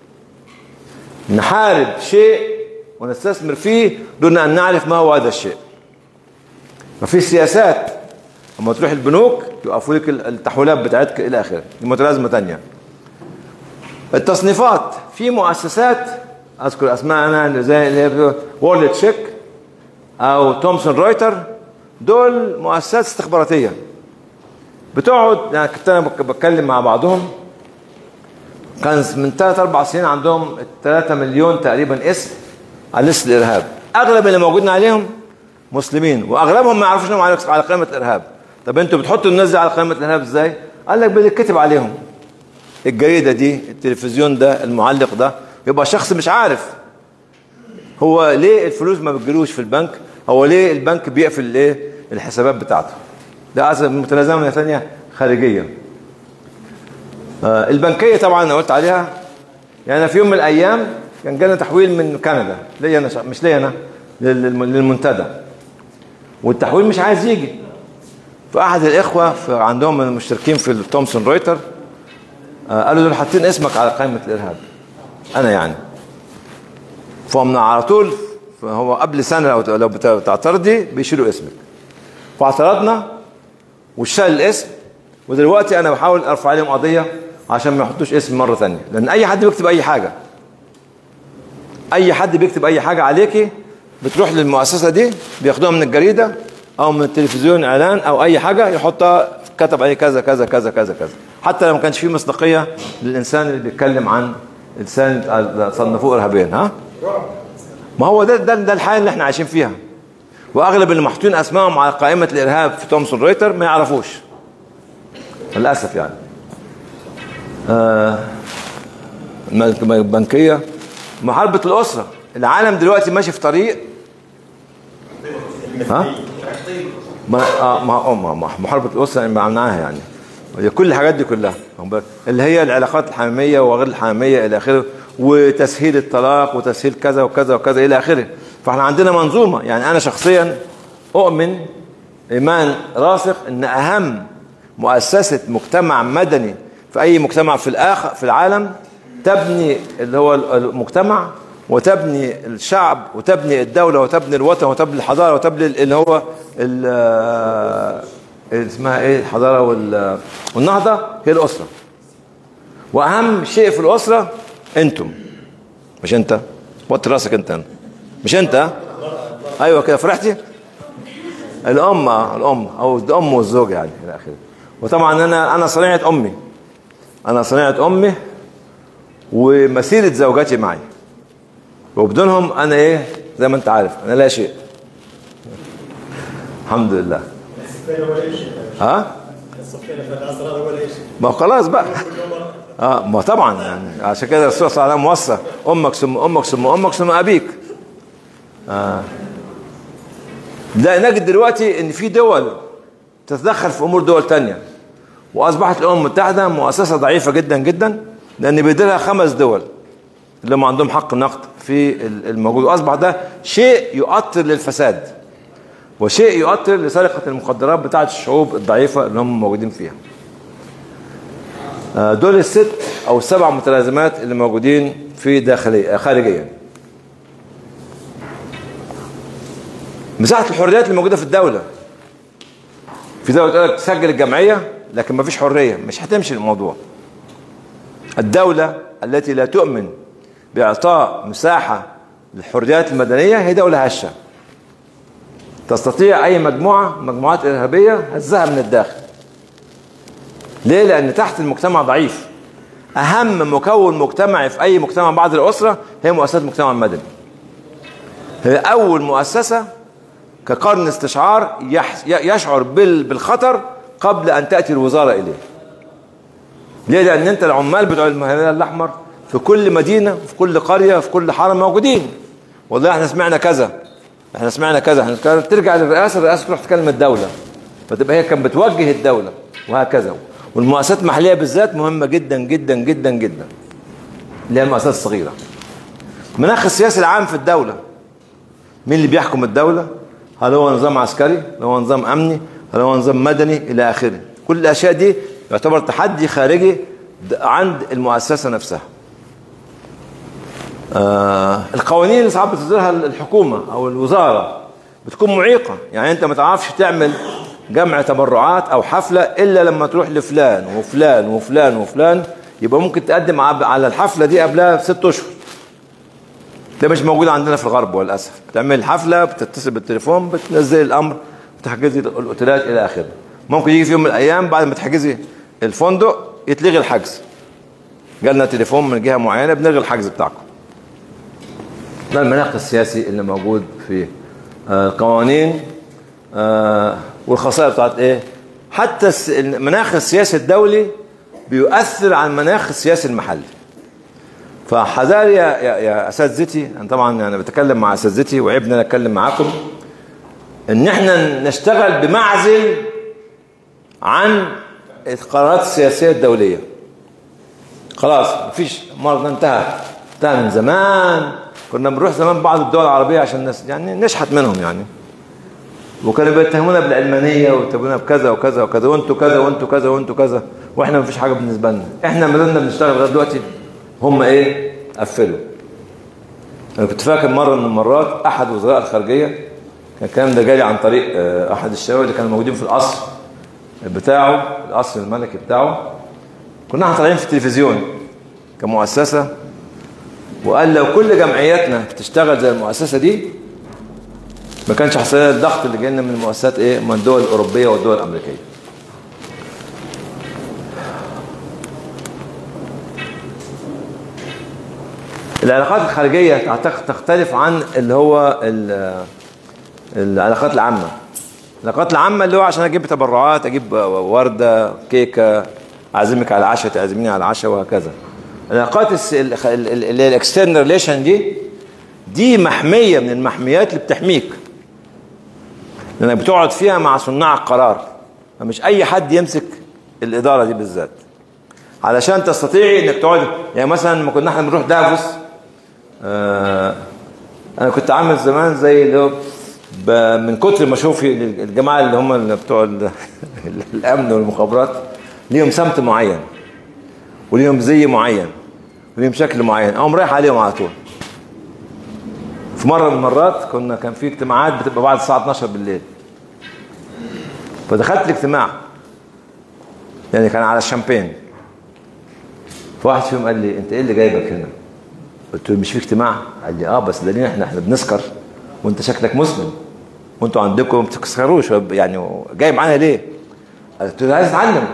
نحارب شيء ونستثمر فيه دون ان نعرف ما هو هذا الشيء ما في سياسات اما تروح البنوك يوقفوا لك التحويلات بتاعتك الى اخره دي متلازمه ثانيه التصنيفات في مؤسسات اذكر اسماء انا زي اللي هي وورلد تشيك او تومسون رويتر دول مؤسسات استخباراتيه بتقعد يعني كنت انا بك- بتكلم مع بعضهم كان من ثلاث اربع سنين عندهم 3 مليون تقريبا اسم على لسه الارهاب اغلب اللي موجودين عليهم مسلمين واغلبهم ما يعرفوش انهم على على قائمه الارهاب طب انتوا بتحطوا الناس دي على قائمه الارهاب ازاي قال لك بيتكتب عليهم الجريده دي التلفزيون ده المعلق ده يبقى شخص مش عارف هو ليه الفلوس ما بتجيلوش في البنك هو ليه البنك بيقفل الايه الحسابات بتاعته ده اصلا متلازمه ثانيه خارجيه آه البنكيه طبعا انا قلت عليها يعني أنا في يوم من الايام كان جانا تحويل من كندا ليا انا شا- مش ليا انا لل- للمنتدى والتحويل مش عايز يجي فأحد الإخوة في عندهم من المشتركين في تومسون رويتر آه، قالوا دول حاطين اسمك على قائمة الإرهاب أنا يعني فمن على طول فهو قبل سنة لو لو بت- بتعترضي بيشيلوا اسمك فاعترضنا وشال الاسم ودلوقتي أنا بحاول أرفع عليهم قضية عشان ما يحطوش اسم مرة ثانية لأن أي حد بيكتب أي حاجة أي حد بيكتب أي حاجة عليكي بتروح للمؤسسة دي بياخدوها من الجريدة أو من التلفزيون إعلان أو أي حاجة يحطها كتب عليه كذا كذا كذا كذا كذا حتى لو ما كانش فيه مصداقية للإنسان اللي بيتكلم عن إنسان صنفوه إرهابيا ها ما هو ده ده, ده الحالة اللي احنا عايشين فيها واغلب اللي محطوطين اسمائهم على قائمه الارهاب في تومسون رويتر ما يعرفوش للاسف يعني آه البنكيه محاربه الاسره العالم دلوقتي ماشي في طريق ها ما آه ما آه، ما- ما- محاربه الاسره اللي معناها يعني هي كل الحاجات دي كلها واخد بالك؟ اللي هي العلاقات الحميميه وغير الحميميه الى اخره وتسهيل الطلاق وتسهيل كذا وكذا وكذا الى اخره فاحنا عندنا منظومه يعني انا شخصيا اؤمن ايمان راسخ ان اهم مؤسسه مجتمع مدني في اي مجتمع في الاخر في العالم تبني اللي هو المجتمع وتبني الشعب وتبني الدولة وتبني الوطن وتبني الحضارة وتبني اللي هو ال- اسمها ايه الحضارة وال- والنهضة هي الأسرة وأهم شيء في الأسرة أنتم مش أنت وطي راسك أنت مش أنت أيوة كده فرحتي الأم الأم أو الأم والزوج يعني إلى آخره وطبعا أنا أنا صنيعة أمي أنا صنيعة أمي ومسيرة زوجاتي معي وبدونهم أنا إيه زي ما أنت عارف أنا لا شيء الحمد لله الصفين ولا شيء ها الصفين في الأسرار ولا شيء ما هو خلاص بقى اه ما طبعا يعني عشان كده الرسول صلى الله عليه وسلم وصى امك ثم امك ثم امك ثم ابيك آه. لا نجد دلوقتي ان في دول تتدخل في امور دول تانية واصبحت الامم المتحده مؤسسه ضعيفه جدا جدا لان بيديرها خمس دول اللي هم عندهم حق النقد في الموجود واصبح ده شيء يؤطر للفساد وشيء يؤطر لسرقه المخدرات بتاعه الشعوب الضعيفه اللي هم موجودين فيها آه، دول الست او السبع متلازمات اللي موجودين في داخليا خارجيا مساحه الحريات اللي موجوده في الدوله في دوله تقول لك تسجل الجمعيه لكن ما فيش حريه مش هتمشي الموضوع الدوله التي لا تؤمن باعطاء مساحه للحريات المدنيه هي دوله هشه تستطيع اي مجموعه مجموعات ارهابيه هزها من الداخل ليه؟ لأن تحت المجتمع ضعيف أهم مكون مجتمعي في أي مجتمع بعد الأسرة هي مؤسسات المجتمع المدني هي أول مؤسسة كقرن استشعار يح- يشعر بال- بالخطر قبل أن تأتي الوزارة إليه ليه؟ لأن أنت العمال بتوع الهلال الأحمر في كل مدينة في كل قرية في كل حارة موجودين والله احنا سمعنا كذا احنا سمعنا كذا احنا كذا. ترجع للرئاسة الرئاسة تروح تكلم الدولة فتبقى هي كانت بتوجه الدولة وهكذا والمؤسسات المحلية بالذات مهمة جدا جدا جدا جدا اللي هي المؤسسات الصغيرة مناخ السياسي العام في الدولة مين اللي بيحكم الدولة هل هو نظام عسكري هل هو نظام أمني هل هو نظام مدني إلى آخره كل الأشياء دي يعتبر تحدي خارجي د- عند المؤسسة نفسها آه القوانين اللي ساعات بتصدرها الحكومة أو الوزارة بتكون معيقة يعني أنت ما تعرفش تعمل جمع تبرعات أو حفلة إلا لما تروح لفلان وفلان وفلان وفلان يبقى ممكن تقدم عب- على الحفلة دي قبلها بست أشهر ده مش موجود عندنا في الغرب وللأسف بتعمل حفلة بتتصل بالتليفون بتنزل الأمر بتحجزي الأوتيلات إلى آخره ممكن يجي في يوم من الأيام بعد ما تحجزي الفندق يتلغي الحجز جالنا تليفون من جهة معينة بنلغي الحجز بتاعكم ده المناخ السياسي اللي موجود في آه، القوانين آه، والخصائص بتاعت ايه حتى الس- المناخ السياسي الدولي بيؤثر على المناخ السياسي المحلي فحذاري يا, يا, يا اساتذتي انا طبعا يعني بتكلم مع اساتذتي وعيب ان انا اتكلم معاكم ان احنا نشتغل بمعزل عن القرارات السياسيه الدوليه خلاص مفيش مرض انتهى انتهى من زمان كنا بنروح زمان بعض الدول العربية عشان نس يعني نشحت منهم يعني وكانوا بيتهمونا بالعلمانيه ويتهمونا بكذا وكذا وكذا وانتوا كذا وانتوا كذا وانتوا كذا واحنا مفيش حاجه بالنسبه لنا احنا ما زلنا بنشتغل لغايه دلوقتي هم ايه قفلوا انا كنت فاكر مره من المرات احد وزراء الخارجيه كان الكلام ده جالي عن طريق آه، احد الشباب اللي كانوا موجودين في القصر بتاعه القصر الملكي بتاعه كنا احنا طالعين في التلفزيون كمؤسسه وقال لو كل جمعياتنا تشتغل زي المؤسسه دي ما كانش حصل لنا الضغط اللي جاي لنا من المؤسسات ايه من الدول الاوروبيه والدول الامريكيه العلاقات الخارجيه تعتقد تختلف عن اللي هو ال- العلاقات العامه العلاقات العامه اللي هو عشان اجيب تبرعات اجيب ورده كيكه اعزمك على العشاء تعزميني على العشاء وهكذا العلاقات الس- ال- ال- ال- اللي هي الاكسترنال ريليشن دي دي محميه من المحميات اللي بتحميك لانك بتقعد فيها مع صناع القرار فمش اي حد يمسك الاداره دي بالذات علشان تستطيعي انك تقعد يعني مثلا لما كنا احنا بنروح دافوس آه انا كنت عامل زمان زي اللي هو ب- من كتر ما اشوف الجماعه اللي هم اللي بتوع ال- الامن والمخابرات ليهم سمت معين وليهم زي معين وليهم شكل معين اقوم رايح عليهم على طول في مره من المرات كنا كان في اجتماعات بتبقى بعد الساعه 12 بالليل فدخلت الاجتماع يعني كان على الشامبين فواحد فيهم قال لي انت ايه اللي جايبك هنا قلت له مش في اجتماع قال لي اه بس ده ليه احنا احنا بنسكر وانت شكلك مسلم وانتوا عندكم ما بتسكروش يعني جاي معانا ليه قلت له عايز اتعلم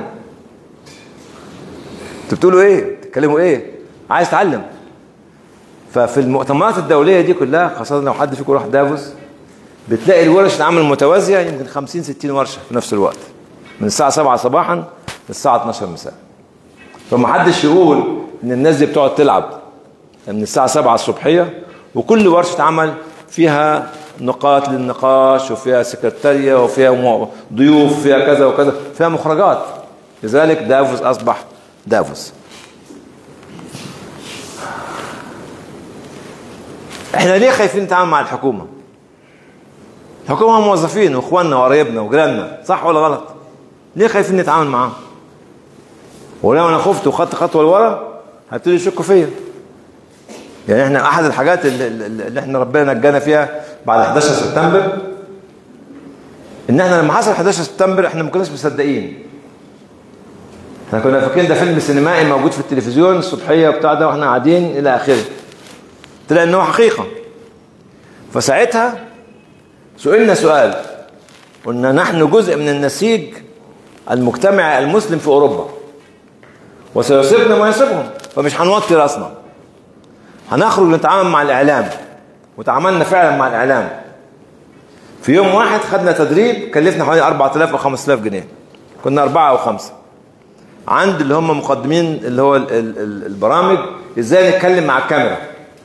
انتوا بتقولوا ايه بتتكلموا ايه عايز اتعلم ففي المؤتمرات الدوليه دي كلها خاصه لو حد فيكم راح دافوس بتلاقي الورش العمل متوازيه يمكن 50 60 ورشه في نفس الوقت من الساعه 7 صباحا للساعه 12 مساء فما حدش يقول ان الناس دي بتقعد تلعب من الساعه 7 الصبحيه وكل ورشه عمل فيها نقاط للنقاش وفيها سكرتارية وفيها مو- ضيوف فيها كذا وكذا فيها مخرجات لذلك دافوس أصبح دافوس احنا ليه خايفين نتعامل مع الحكومة الحكومة هم موظفين واخواننا وقرايبنا وجيراننا صح ولا غلط ليه خايفين نتعامل معاهم ولو انا خفت وخدت خطوه لورا هيبتدوا يشكوا فيا يعني احنا احد الحاجات اللي, اللي احنا ربنا نجانا فيها بعد 11 سبتمبر ان احنا لما حصل 11 سبتمبر احنا ما كناش مصدقين احنا كنا فاكرين ده فيلم سينمائي موجود في التلفزيون الصبحيه وبتاع ده واحنا قاعدين الى اخره طلع ان هو حقيقه فساعتها سئلنا سؤال قلنا نحن جزء من النسيج المجتمع المسلم في اوروبا وسيصيبنا ما يصيبهم فمش هنوطي راسنا هنخرج نتعامل مع الاعلام وتعاملنا فعلا مع الاعلام في يوم واحد خدنا تدريب كلفنا حوالي 4000 او 5000 جنيه كنا اربعه او خمسه عند اللي هم مقدمين اللي هو ال- ال- ال- البرامج ازاي نتكلم مع الكاميرا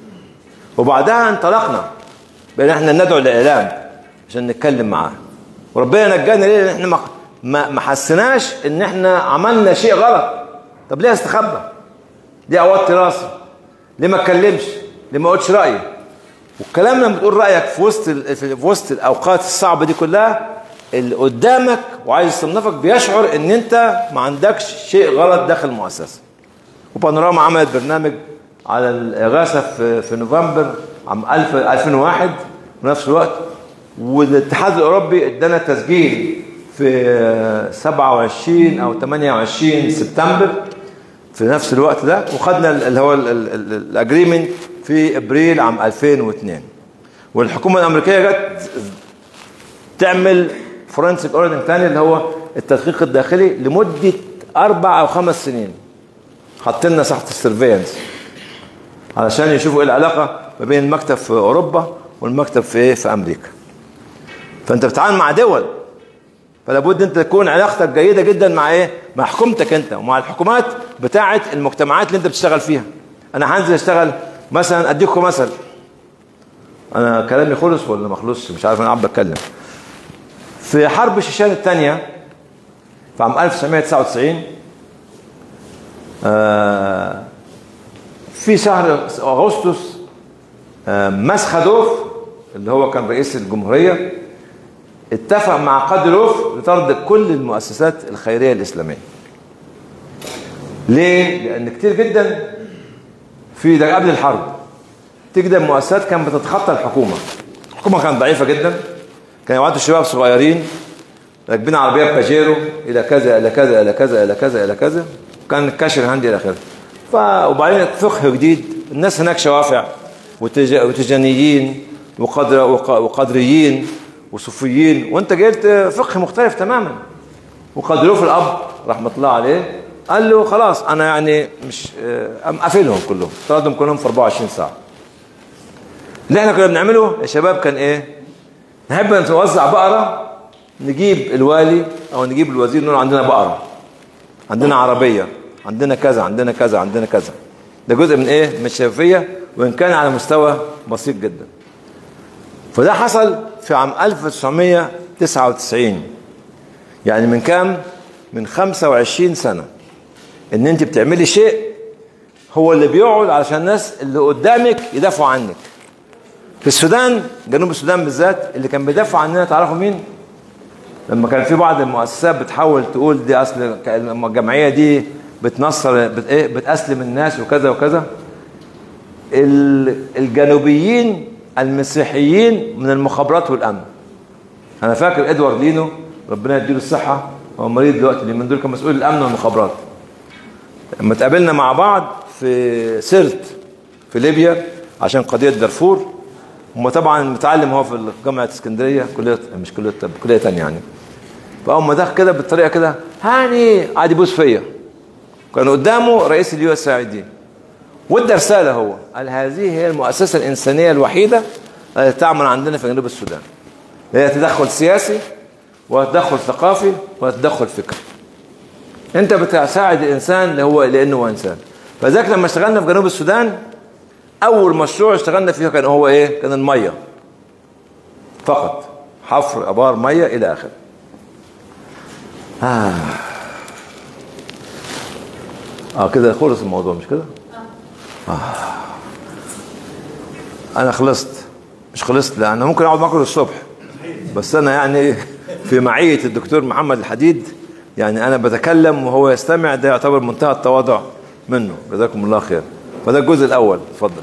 وبعدها انطلقنا بان احنا ندعو الاعلام عشان نتكلم معاه وربنا نجانا ليه لان احنا ما ما ما حسناش ان احنا عملنا شيء غلط طب ليه استخبى ليه اوطي راسي ليه ما اتكلمش ليه ما اقولش رايي والكلام لما بتقول رايك في وسط ال- في وسط الاوقات الصعبه دي كلها اللي قدامك وعايز يصنفك بيشعر ان انت ما عندكش شيء غلط داخل المؤسسه وبانوراما عملت برنامج على الإغاثة في, في نوفمبر عام 1000 2001 في نفس الوقت والاتحاد الأوروبي ادانا تسجيل في 27 أو 28 سبتمبر في نفس الوقت ده وخدنا ال- اللي هو الاجريمنت في ابريل عام 2002 والحكومه الامريكيه جت تعمل فورنسيك اوريدنج تاني اللي هو التدقيق الداخلي لمده اربع او خمس سنين حاطين لنا تحت السيرفيلانس علشان يشوفوا ايه العلاقه ما بين المكتب في اوروبا والمكتب في ايه في امريكا فانت بتتعامل مع دول فلا بد انت تكون علاقتك جيده جدا مع ايه مع حكومتك انت ومع الحكومات بتاعه المجتمعات اللي انت بتشتغل فيها انا هنزل اشتغل مثلا اديكم مثل انا كلامي خلص ولا ما خلصش مش عارف انا قاعد بتكلم في حرب الشيشان الثانيه في عام 1999 آه في شهر اغسطس آه مسخدوف اللي هو كان رئيس الجمهوريه اتفق مع قدروف لطرد كل المؤسسات الخيرية الإسلامية ليه؟ لأن كتير جدا في ده قبل الحرب تجد المؤسسات كانت بتتخطى الحكومة الحكومة كانت ضعيفة جدا كان يبعتوا الشباب صغيرين راكبين عربية باجيرو إلى كذا إلى كذا إلى كذا إلى كذا إلى كذا كان كاشر هندي إلى آخره ف وبعدين فقه جديد الناس هناك شوافع وتج... وتجانيين وقدر وق... وقدريين وصوفيين وانت جبت فقه مختلف تماما وقدروه في الاب رحمه الله عليه قال له خلاص انا يعني مش قام قافلهم كلهم طردهم كلهم في 24 ساعه اللي احنا كنا بنعمله يا شباب كان ايه نحب نوزع بقره نجيب الوالي او نجيب الوزير نقول عندنا بقره عندنا عربيه عندنا كذا عندنا كذا عندنا كذا ده جزء من ايه من الشفافيه وان كان على مستوى بسيط جدا فده حصل في عام 1999 يعني من كام من 25 سنة ان انت بتعملي شيء هو اللي بيقعد علشان الناس اللي قدامك يدافعوا عنك في السودان جنوب السودان بالذات اللي كان بيدافع عننا تعرفوا مين لما كان في بعض المؤسسات بتحاول تقول دي اصل الجمعيه دي بتنصر بت ايه بتاسلم الناس وكذا وكذا الجنوبيين المسيحيين من المخابرات والامن انا فاكر ادوارد لينو ربنا يديله الصحه هو مريض دلوقتي اللي من دول كان مسؤول الامن والمخابرات لما اتقابلنا مع بعض في سرت في ليبيا عشان قضيه دارفور هم طبعا متعلم هو في جامعه اسكندريه كليه مش كليه طب كليه ثانيه يعني فاول ما دخل كده بالطريقه كده هاني قعد يبوس فيا كان قدامه رئيس اليو اس اي دي وادى رساله هو قال هذه هي المؤسسه الانسانيه الوحيده التي تعمل عندنا في جنوب السودان هي تدخل سياسي وتدخل ثقافي وتدخل فكري انت بتساعد الانسان اللي هو لانه هو انسان فذاك لما اشتغلنا في جنوب السودان اول مشروع اشتغلنا فيه كان هو ايه كان الميه فقط حفر ابار ميه الى اخره آه. اه كده خلص الموضوع مش كده آه. انا خلصت مش خلصت لا انا ممكن اقعد معاكم للصبح بس انا يعني في معيه الدكتور محمد الحديد يعني انا بتكلم وهو يستمع ده يعتبر منتهى التواضع منه جزاكم الله خير فده الجزء الاول اتفضل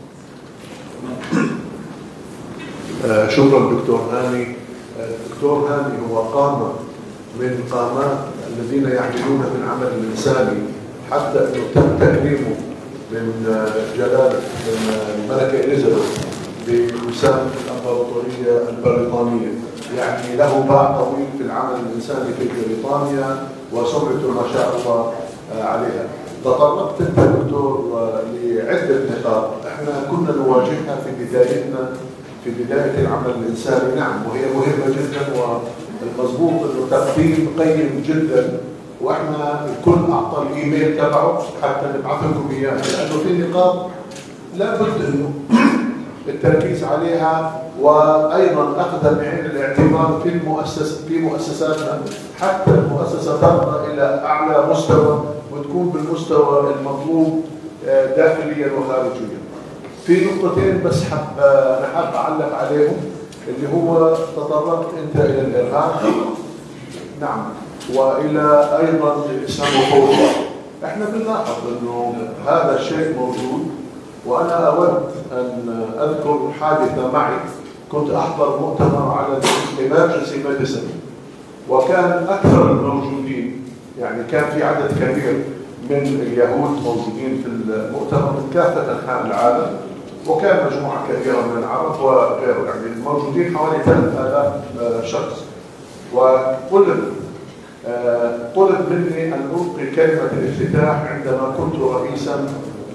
آه، شكرا دكتور هاني آه، الدكتور هاني هو قامة من قامات الذين يعملون في العمل الإنساني حتى أنه تم تكريمه من آه، جلالة من آه، الملكة إليزابيث بوسام الإمبراطورية البريطانية يعني له باع طويل في العمل الإنساني في بريطانيا وسمعته ما شاء الله آه، عليها تطرقت انت دكتور آه، لعده نقاط احنا كنا نواجهها في بدايتنا في بدايه العمل الانساني نعم وهي مهمه جدا والمضبوط انه تقديم قيم جدا واحنا الكل اعطى الايميل تبعه حتى نبعث لكم اياه لانه في نقاط لابد انه التركيز عليها وايضا اخذها بعين الاعتبار في المؤسس في مؤسساتنا حتى المؤسسه ترقى الى اعلى مستوى وتكون بالمستوى المطلوب آه، داخليا وخارجيا. في نقطتين بس حب انا حاب اعلق عليهم اللي هو تطرقت انت الى الارهاب نعم والى ايضا الاسلاموفوبيا. احنا بنلاحظ انه هذا الشيء موجود وانا اود ان اذكر حادثه معي كنت احضر مؤتمر على الامرجنسي ميديسن وكان اكثر الموجودين يعني كان في عدد كبير من اليهود موجودين في المؤتمر من كافه انحاء العالم وكان مجموعه كبيره من العرب وغيره يعني موجودين حوالي 3000 شخص وطلب آه، طلب مني ان القي كلمه الافتتاح عندما كنت رئيسا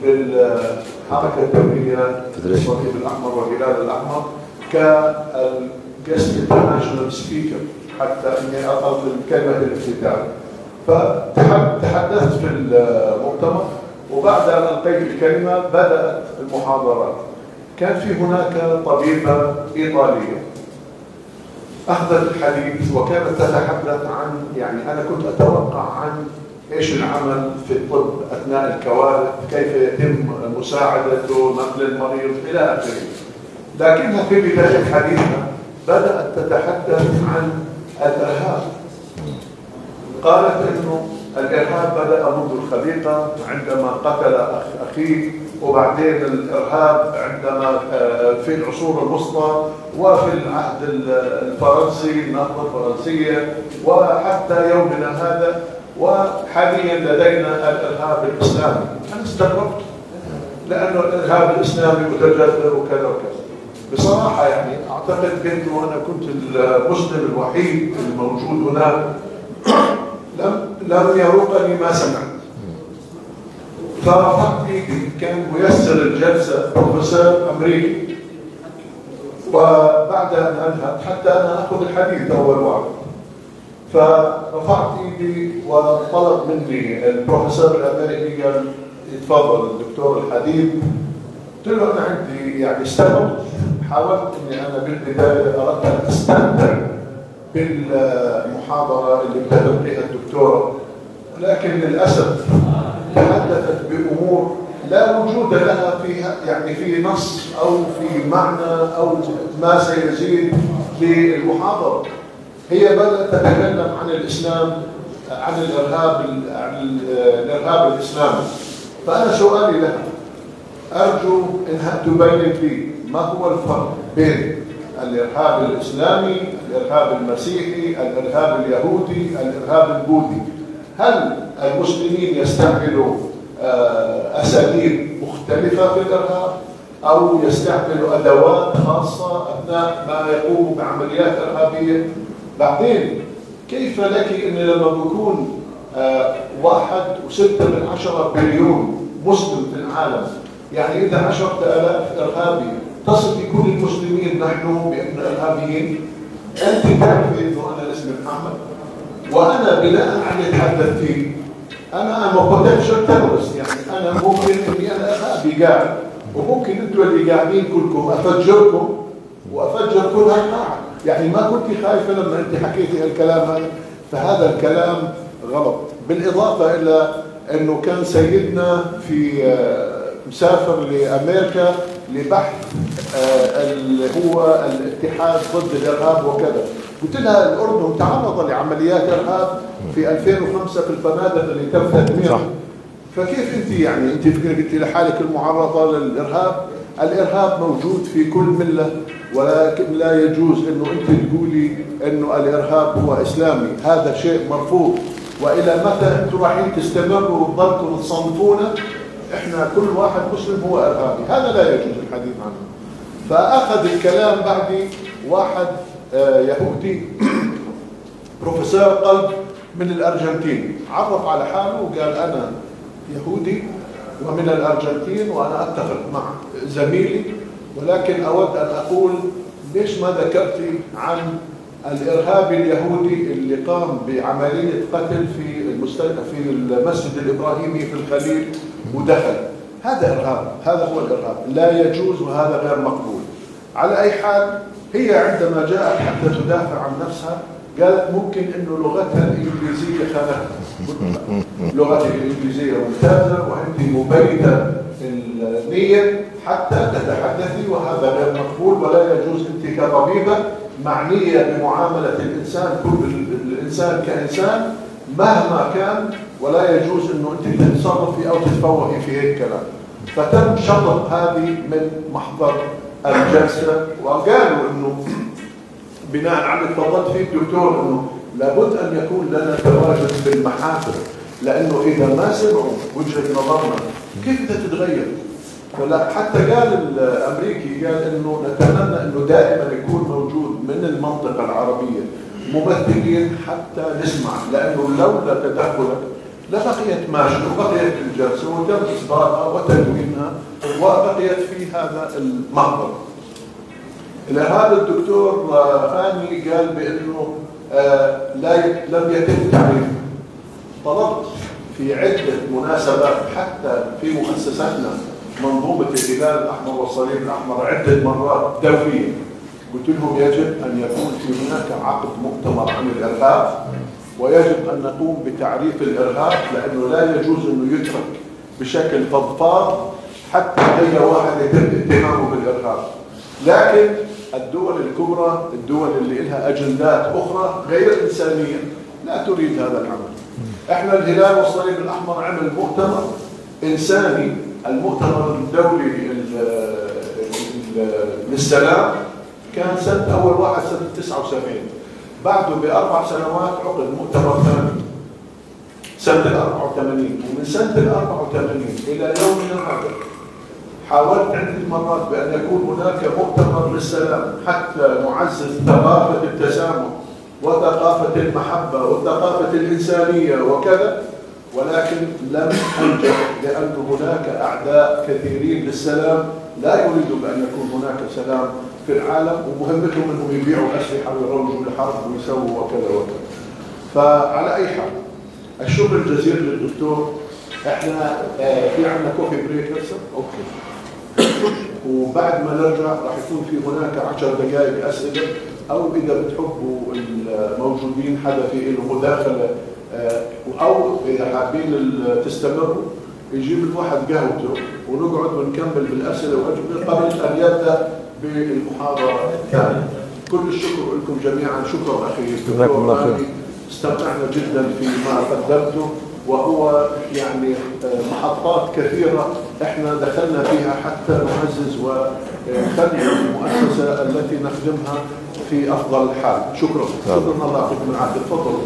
للحركه الدوليه الصليب الاحمر والهلال الاحمر كالجست انترناشونال سبيكر حتى اني القي كلمه الافتتاح فتحدثت في المؤتمر وبعد ان القيت الكلمه بدات المحاضرات كان في هناك طبيبه ايطاليه اخذت الحديث وكانت تتحدث عن يعني انا كنت اتوقع عن ايش العمل في الطب اثناء الكوارث، كيف يتم مساعدته، نقل المريض الى اخره. لكنها في بدايه حديثها بدأت تتحدث عن الإرهاب قالت انه الارهاب بدا منذ الخليقه عندما قتل أخ- اخيه وبعدين الارهاب عندما آه، في العصور الوسطى وفي العهد ال- الفرنسي النهضه الفرنسيه وحتى يومنا هذا وحاليا لدينا الارهاب الاسلامي انا استغربت لانه الارهاب الاسلامي متجذر وكذا وكذا بصراحه يعني اعتقد انه انا كنت المسلم الوحيد الموجود هناك لم لم يروقني ما سمعت فرفعت ايدي كان ميسر الجلسه بروفيسور امريكي وبعد ان انهت حتى انا اخذ الحديث اول واحد فرفعت ايدي وطلب مني البروفيسور الامريكي قال يتفضل الدكتور الحديد قلت له انا عندي يعني استغربت حاولت اني انا بالبدايه اردت ان استمتع بالمحاضره اللي ابتدت بها الدكتوره لكن للاسف تحدثت بامور لا وجود لها فيها يعني في نص او في معنى او ما سيزيد للمحاضره هي بدات تتكلم عن الاسلام عن الارهاب عن الارهاب الاسلامي فانا سؤالي لها أرجو أنها تبين لي ما هو الفرق بين الإرهاب الإسلامي الإرهاب المسيحي الإرهاب اليهودي الإرهاب البوذي هل المسلمين يستعملوا آه، أساليب مختلفة في الإرهاب أو يستعملوا أدوات خاصة أثناء ما يقوموا بعمليات إرهابية بعدين كيف لك أن لما بكون آه، واحد وستة من عشرة بليون مسلم في العالم يعني إذا عشرة آلاف إرهابي تصف كل المسلمين نحن بأن إرهابيين أنت تعرفي أنه أنا اسمي محمد وأنا بناء على اللي تحدثت فيه أنا أنا بوتنشال تيرورست يعني أنا ممكن إني أنا إرهابي قاعد وممكن أنتوا اللي قاعدين كلكم أفجركم وأفجر كل هالقاعة يعني ما كنت خايفة لما أنت حكيتي الكلام هذا فهذا الكلام غلط بالإضافة إلى أنه كان سيدنا في آه، مسافر لامريكا لبحث آه، اللي هو الاتحاد ضد الارهاب وكذا قلت لها الاردن تعرض لعمليات ارهاب في 2005 في الفنادق اللي تم صح. تدميرها فكيف انت يعني انت فكرة قلت لحالك المعرضه للارهاب الارهاب موجود في كل مله ولكن لا يجوز انه انت تقولي انه الارهاب هو اسلامي هذا شيء مرفوض والى متى انتم رايحين تستمروا وتضلكم تصنفونا احنا كل واحد مسلم هو ارهابي هذا لا يجوز الحديث عنه فاخذ الكلام بعدي واحد آه، يهودي بروفيسور قلب من الارجنتين عرف على حاله وقال انا يهودي ومن الارجنتين وانا اتفق مع زميلي ولكن اود ان اقول ليش ما ذكرتي عن الارهابي اليهودي اللي قام بعمليه قتل في المستشفى في المسجد الابراهيمي في الخليل ودخل هذا ارهاب هذا هو الارهاب لا يجوز وهذا غير مقبول على اي حال هي عندما جاءت حتى تدافع عن نفسها قالت ممكن انه لغتها الانجليزيه خانتها لغتك الانجليزيه ممتازه وانت مبيته النيه حتى تتحدثي وهذا غير مقبول ولا يجوز انت كطبيبه معنيه بمعامله الانسان كل الانسان كانسان مهما كان ولا يجوز انه انت تتصرفي او تتفوهي في هيك كلام فتم شطب هذه من محضر الجلسه وقالوا انه بناء على اللي تفضلت فيه الدكتور انه لابد ان يكون لنا تواجد في المحافل لانه اذا ما سمعوا وجهه نظرنا كيف بدها تتغير؟ فلا حتى قال الامريكي قال انه نتمنى انه دائما يكون موجود من المنطقه العربيه ممثلين حتى نسمع لانه لولا تدخلك لبقيت ماشي وبقيت الجلسه وتم اصدارها وتدوينها وبقيت في هذا المحضر. هذا الدكتور خاني قال بانه آه، لا ي- لم يتم تعريفه. طلبت في عده مناسبات حتى في مؤسستنا منظومه الهلال الاحمر والصليب الاحمر عده مرات دوليا قلت لهم يجب ان يكون في هناك عقد مؤتمر عن الارهاب ويجب ان نقوم بتعريف الارهاب لانه لا يجوز انه يترك بشكل فضفاض حتى اي واحد يتم اتهامه بالارهاب لكن الدول الكبرى الدول اللي لها أجندات أخرى غير إنسانية لا تريد هذا العمل احنا الهلال والصليب الأحمر عمل مؤتمر إنساني المؤتمر الدولي ال- ال- للسلام كان سنة أول واحد سنة 79 بعده بأربع سنوات عقد مؤتمر ثاني سنة ال 84 ومن سنة ال 84 إلى يومنا هذا حاولت عدة مرات بأن يكون هناك مؤتمر للسلام حتى نعزز ثقافة التسامح وثقافة المحبة والثقافة الإنسانية وكذا ولكن لم أنجح لأن هناك أعداء كثيرين للسلام لا يريدوا بأن يكون هناك سلام في العالم ومهمتهم أنهم يبيعوا أسلحة ويروجوا لحرب ويسووا وكذا وكذا فعلى أي حال الشكر الجزيل للدكتور احنا آه، في عندنا كوفي بريك هسه اوكي وبعد ما نرجع راح يكون في هناك 10 دقائق اسئله او اذا بتحبوا الموجودين حدا في له مداخله آه، او اذا حابين ال- تستمروا يجيب الواحد قهوته ونقعد ونكمل بالاسئله واجوبه قبل ان يبدا بالمحاضره الثانيه. كل الشكر لكم جميعا شكرا اخي جزاكم الله خير. مالك. استمتعنا جدا فيما قدمته وهو يعني آه، محطات كثيرة احنا دخلنا فيها حتى نعزز ونخلي المؤسسة التي نخدمها في أفضل حال شكرا شكرا الله يعطيكم العافية تفضلوا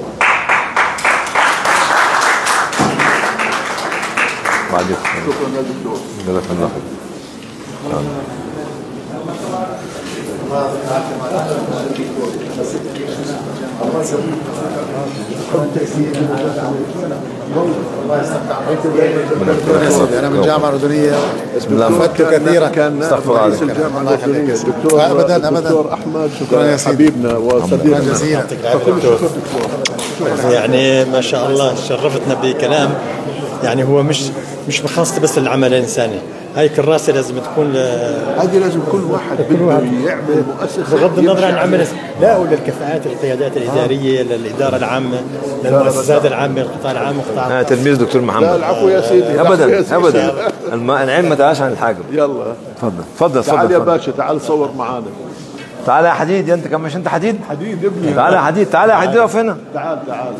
بعد شكرا يا دكتور جزاك الله خير انا من الجامعه الاردنيه بسم الله استفدت كثيرا كان نائب استغفر رئيس الله. الجامعة الله يخليك. الأردنية الدكتور أبداً، أبداً. الدكتور أحمد شكراً يا سيدي. حبيبنا وصديقنا شكراً جزيلاً. فكل شكر دكتور يعني ما شاء الله شرفتنا بكلام يعني هو مش مش مخصص بس للعمل الانساني هاي كراسه لازم تكون ل- هذه لازم كل واحد بده يعمل مؤسسة بغض النظر عن يمشي العمل عليها. لا وللكفاءات القيادات الاداريه للاداره العامه للمؤسسات العامه للقطاع العام والقطاع انا تلميذ دكتور لا محمد العفو يا سيدي العفو يا ابدا سيدي. ابدا الم- العلم ما تعاش عن الحاجب يلا تفضل تفضل تعال تفضل يا تفضل. باشا تعال صور معانا تعالى يا حديد انت كم مش انت حديد حديد ابني تعالى يا حديد تعالى يا حديد اقف هنا تعال تعال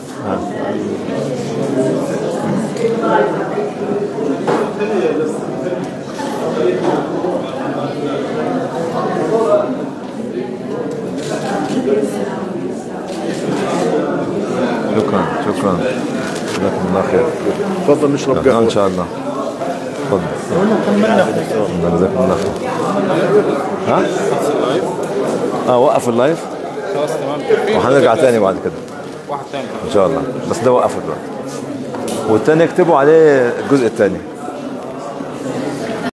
شكرا شكرا جزاكم الله خير تفضل نشرب ان قهوة شاء الله تفضل جزاكم الله خير ها؟ اه وقف اللايف خلاص تمام وهنرجع تاني بعد كده واحد تاني ان شاء الله بس ده وقفه دلوقتي والتاني اكتبوا عليه الجزء التاني